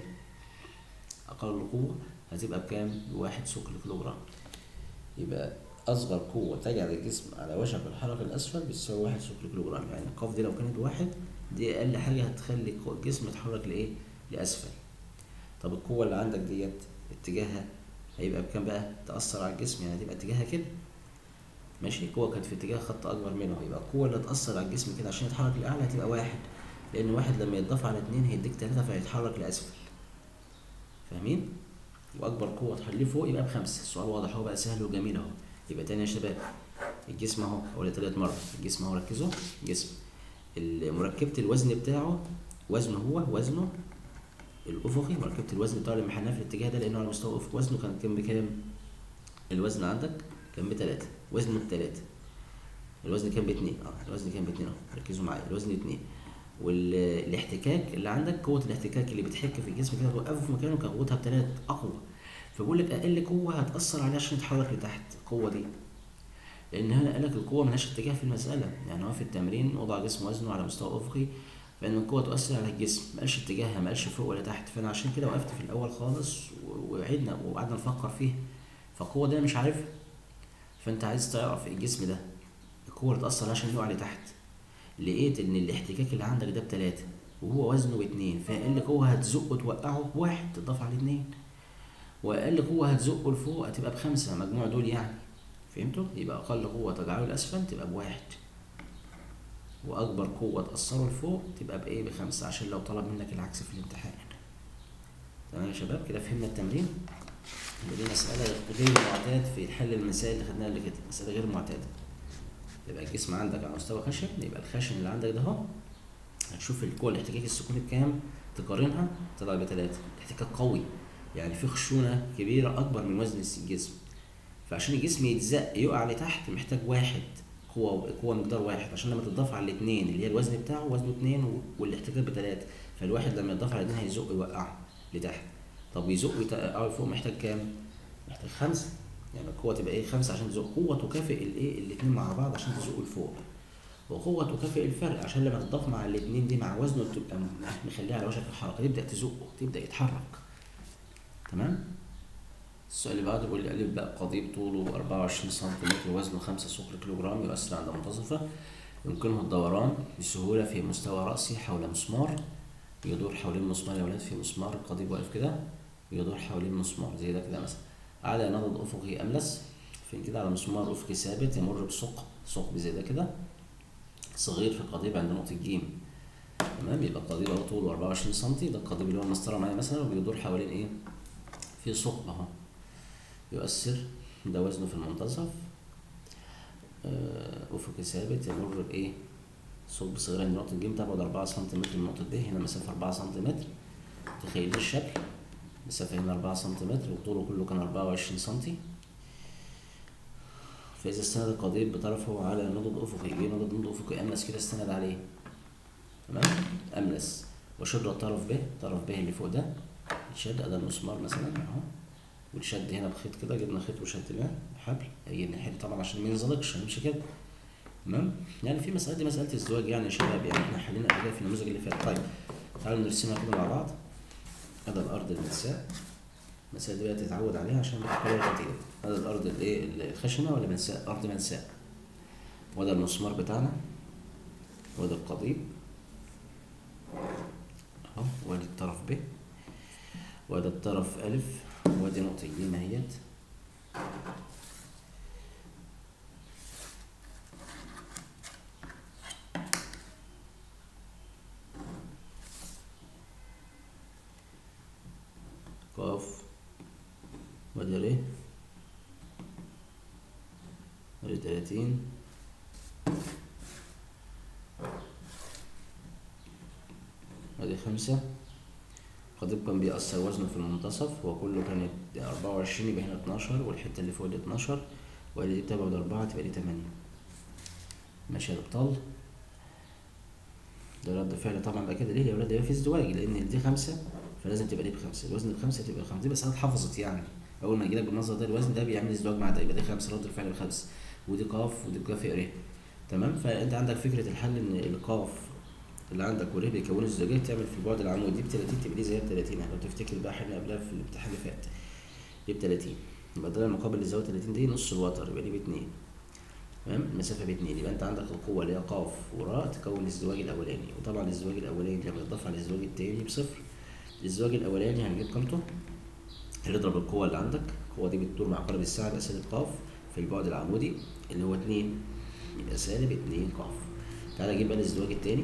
أقل قوة هتبقى بكام؟ بواحد ثقل كيلو جرام يبقى أصغر قوة تجعل الجسم على وشك الحركة الأسفل بتساوي واحد ثقل كيلو جرام يعني القاف دي لو كانت واحد دي أقل حاجة هتخلي الجسم يتحرك لإيه؟ لأسفل طب القوة اللي عندك ديت اتجاهها هيبقى بكام بقى؟ تأثر على الجسم يعني هتبقى اتجاهها كده ماشي القوة كانت في اتجاه خط أكبر منه يبقى القوة اللي تأثر على الجسم كده عشان يتحرك لأعلى هتبقى واحد لأن واحد لما يتضاف على اتنين هيديك تلاتة فهيتحرك لأسفل فاهمين؟ وأكبر قوة تخليه فوق يبقى بخمسة السؤال واضح أهو بقى سهل وجميل أهو يبقى تاني يا شباب الجسم اهو اقول تالت مرة الجسم اهو ركزوا جسم مركبة الوزن بتاعه وزنه هو وزنه الأفقي مركبة الوزن بتاعه اللي محناه في الاتجاه ده لأنه على مستوى أفق وزنه كان كام بكام؟ الوزن عندك كان بتلاتة وزنه بتلاتة الوزن كان باتنين اه الوزن كان باتنين اهو ركزوا معايا الوزن اتنين والاحتكاك اللي عندك قوة الاحتكاك اللي بتحك في الجسم كده توقفه في مكانه كان قوتها بتلات أقوى فبقول لك اقل قوه هتاثر عليه عشان يتحرك لتحت القوه دي لان هنا قال لك القوه ملهاش اتجاه في المساله يعني هو في التمرين وضع جسم وزنه على مستوى افقي فان القوه تؤثر على الجسم ما قالش اتجاهها ما قالش فوق ولا تحت فانا عشان كده وقفت في الاول خالص وعدنا وقعدنا نفكر فيها فالقوه دي مش عارفها فانت عايز تعرف الجسم ده القوه اللي تاثر عشان يقع لتحت لقيت ان الاحتكاك اللي عندك ده بتلاتة وهو وزنه باتنين فاقل قوه هتزقه توقعه بواحد تضاف على اتنين واقل قوه هتزقه لفوق هتبقى بخمسه مجموع دول يعني فهمتوا يبقى اقل قوه تجعله لاسفل تبقى بواحد واكبر قوه تاثره لفوق تبقى بايه بخمسه عشان لو طلب منك العكس في الامتحان تمام يا شباب كده فهمنا التمرين يبقى دي مسألة غير معتاد في حل المسائل اللي خدناها قبل كده مسألة غير معتادة يبقى الجسم عندك على مستوى خشن يبقى الخشن اللي عندك ده اهو هتشوف القوة الاحتكاك السكوني بكام تقارنها تطلع بتلاتة احتكاك قوي يعني في خشونة كبيرة أكبر من وزن الجسم فعشان الجسم يتزق يقع لتحت محتاج واحد قوة قوة مقدار واحد عشان لما تضاف على الاتنين اللي هي الوزن بتاعه وزنه اتنين و- والاحتكاك بتلاتة فالواحد لما يضاف على الاتنين هيزق يوقعه لتحت طب يزق يوقعه لفوق محتاج كام؟ محتاج خمسة يعني القوة تبقى ايه خمسة عشان تزق قوة تكافئ الايه الاتنين مع بعض عشان تزقه لفوق وقوة تكافئ الفرق عشان لما تضاف مع الاتنين دي مع وزنه تبقى م- مخليه على وشك الحركة تبدأ تزقه تبدأ يتحرك تمام السؤال اللي بعده بيقول لي ألف باء قضيب طوله 24 سنتيمتر وزنه 5 صفر كيلو جرام يؤثر عند منتصفه يمكنه الدوران بسهولة في مستوى رأسه حول مسمار يدور حوالين مسمار يا ولاد في مسمار القضيب واقف كده يدور حوالين مسمار زي ده كده مثلا على نضد أفقي أملس فين كده على مسمار أفقي ثابت يمر بثقب ثقب زي ده كده صغير في القضيب عند نقطة جيم تمام يبقى القضيب اهو طوله 24 سم ده القضيب اللي هو المسطرة معايا مثلا وبيدور حوالين ايه؟ في ثقب اهو يؤثر ده وزنه في المنتصف آه، أفقي ثابت يمر بإيه؟ ثقب صغير عند نقطة ج تبعد 4 سم من نقطة ب هنا مسافة 4 سم تخيل الشكل مسافة هنا 4 سم وطوله كله كان 24 سم فإذا استند القضيب بطرفه على نضد أفقي جه نضد نضد أفقي أملس كده استند عليه تمام أملس وشد الطرف ب طرف ب اللي فوق ده يتشد أدا المسمار مثلا أهو وتشد هنا بخيط كده جبنا خيط وشد بقى حبل هيجي الناحية دي طبعا عشان ما ينزلقش هنمشي كده تمام يعني في مسألة دي مسألة الزواج يعني يا شباب يعني احنا حلينا قبل كده في النموذج اللي فات طيب تعالوا نرسمها كده مع بعض هذا الأرض المنساء المسألة دي بقى تتعود عليها عشان بتتكرر كتير هذا الأرض الايه الخشنة ولا منساء أرض منساء وده المسمار بتاعنا وده القضيب اهو وادي الطرف ب وادي الطرف ألف وادي نقطة ج اهيت قاف وادي ر وادي تلاتين ادي خمسة قضيب كان بيأثر وزنه في المنتصف وكله كانت أربعة وعشرين يبقى هنا اتناشر والحتة اللي فوق دي اتناشر وادي دي بتبعد أربعة تبقى دي تمانية ماشي يا أبطال ده رد فعل طبعا بقى كده ليه يا ولاد ده في ازدواج لأن دي خمسة فلازم تبقى دي بخمسة الوزن بخمسة تبقى بخمسة دي بس أنا اتحفظت يعني أول ما يجيلك بالمنظر ده الوزن ده بيعمل ازدواج مع ده يبقى دي خمسة رد الفعل بخمسة ودي قاف ودي كافئ ر تمام فأنت عندك فكرة الحل إن القاف اللي عندك وريه بيكونوا الزجاجة تعمل في البعد العمودي دي ب 30 تبقى دي زي ب 30 لو تفتكر بقى حلنا قبلها في الامتحان اللي فات دي ب 30 يبقى ده المقابل للزاوية 30 دي نص الوتر يبقى دي ب 2 تمام المسافة ب 2 يبقى انت عندك القوة اللي هي قاف وراء تكون الزواج الأولاني وطبعا الزواج الأولاني لما يتضاف على الزواج التاني بصفر الزواج الأولاني هنجيب قيمته هنضرب القوة اللي عندك القوة دي بتدور مع عقارب الساعة يبقى سالب قاف في البعد العمودي اللي هو 2 يبقى سالب 2 قاف تعالى نجيب بقى الزواج التاني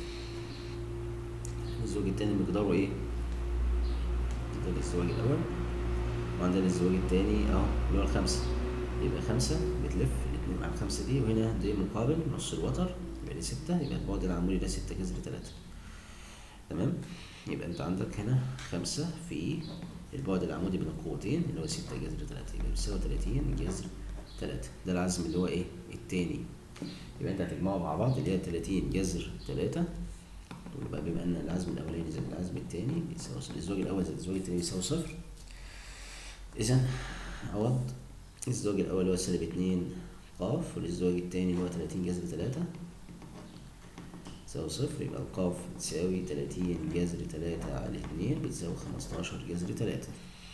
الزواج التاني مقداره ايه؟ ده الزواج الأول وعندنا الزواج التاني اهو اللي هو الخمسة يبقى خمسة بتلف الاتنين مع الخمسة دي وهنا دي مقابل نص الوتر يبقى دي ستة يبقى البعد العمودي ده ستة جذر تلاتة تمام يبقى انت عندك هنا خمسة في البعد العمودي بين القوتين اللي هو ستة جذر تلاتة يبقى بيساوي تلاتين جذر تلاتة ده العزم اللي هو ايه التاني يبقى انت هتجمعه مع بعض اللي هي تلاتين جذر تلاتة تقول بقى بما ان العزم الاولاني زائد العزم التاني بيساوي صفر الزواج الاول زائد الزواج التاني بيساوي صفر اذا عوض الزواج الاول اللي هو سالب اتنين قاف والزواج التاني اللي هو تلاتين جذر تلاتة يساوي صفر يبقى القاف بتساوي تلاتين جذر تلاتة على اتنين بتساوي خمستاشر جذر تلاتة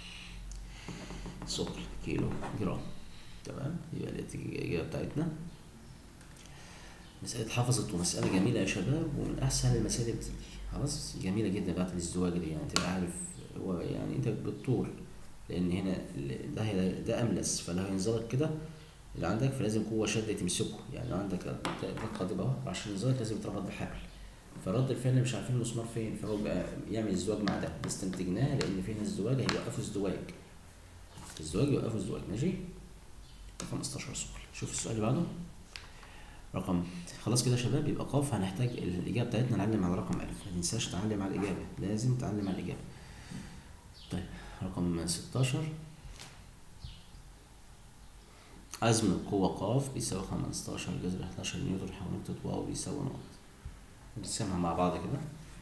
ثقل كيلو جرام تمام يبقى دي الإجابة بتاعتنا مسألة حفظت ومسألة جميلة يا شباب ومن أحسن المسائل اللي بتيجي خلاص جميلة جدا بتاعت الازدواج دي يعني تبقى عارف هو يعني أنت بالطول لأن هنا ال- ده هي- ده أملس فلو هينزلق كده اللي عندك فلازم قوة شد تمسكه يعني لو عندك ده قاضي أهو عشان ينزلق لازم يتربط بحبل فرد الفعل مش عارفين المسمار فين فهو بقى يعمل ازدواج مع ده استنتجناها لأن فينا ازدواج هيوقفوا ازدواج الزواج يوقفوا الزواج ماشي 15 سؤال شوف السؤال اللي بعده رقم خلاص كده يا شباب يبقى قاف هنحتاج الإجابة بتاعتنا نعلم على رقم ألف ما تنساش تعلم على الإجابة لازم تعلم على الإجابة طيب رقم 16 عزم القوة قاف بيساوي 15 جذر 11 نيوتن حول نقطة واو بيساوي نقط نرسمها مع بعض كده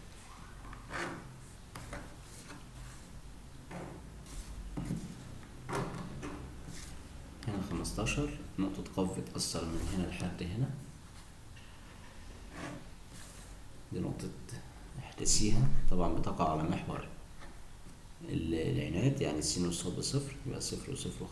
هنا 15 نقطة قاف بتأثر من هنا لحد هنا دي نقطة احداثيها طبعا بتقع على محور ال- العناد يعني السين والصاد بصفر يبقى صفر وصفر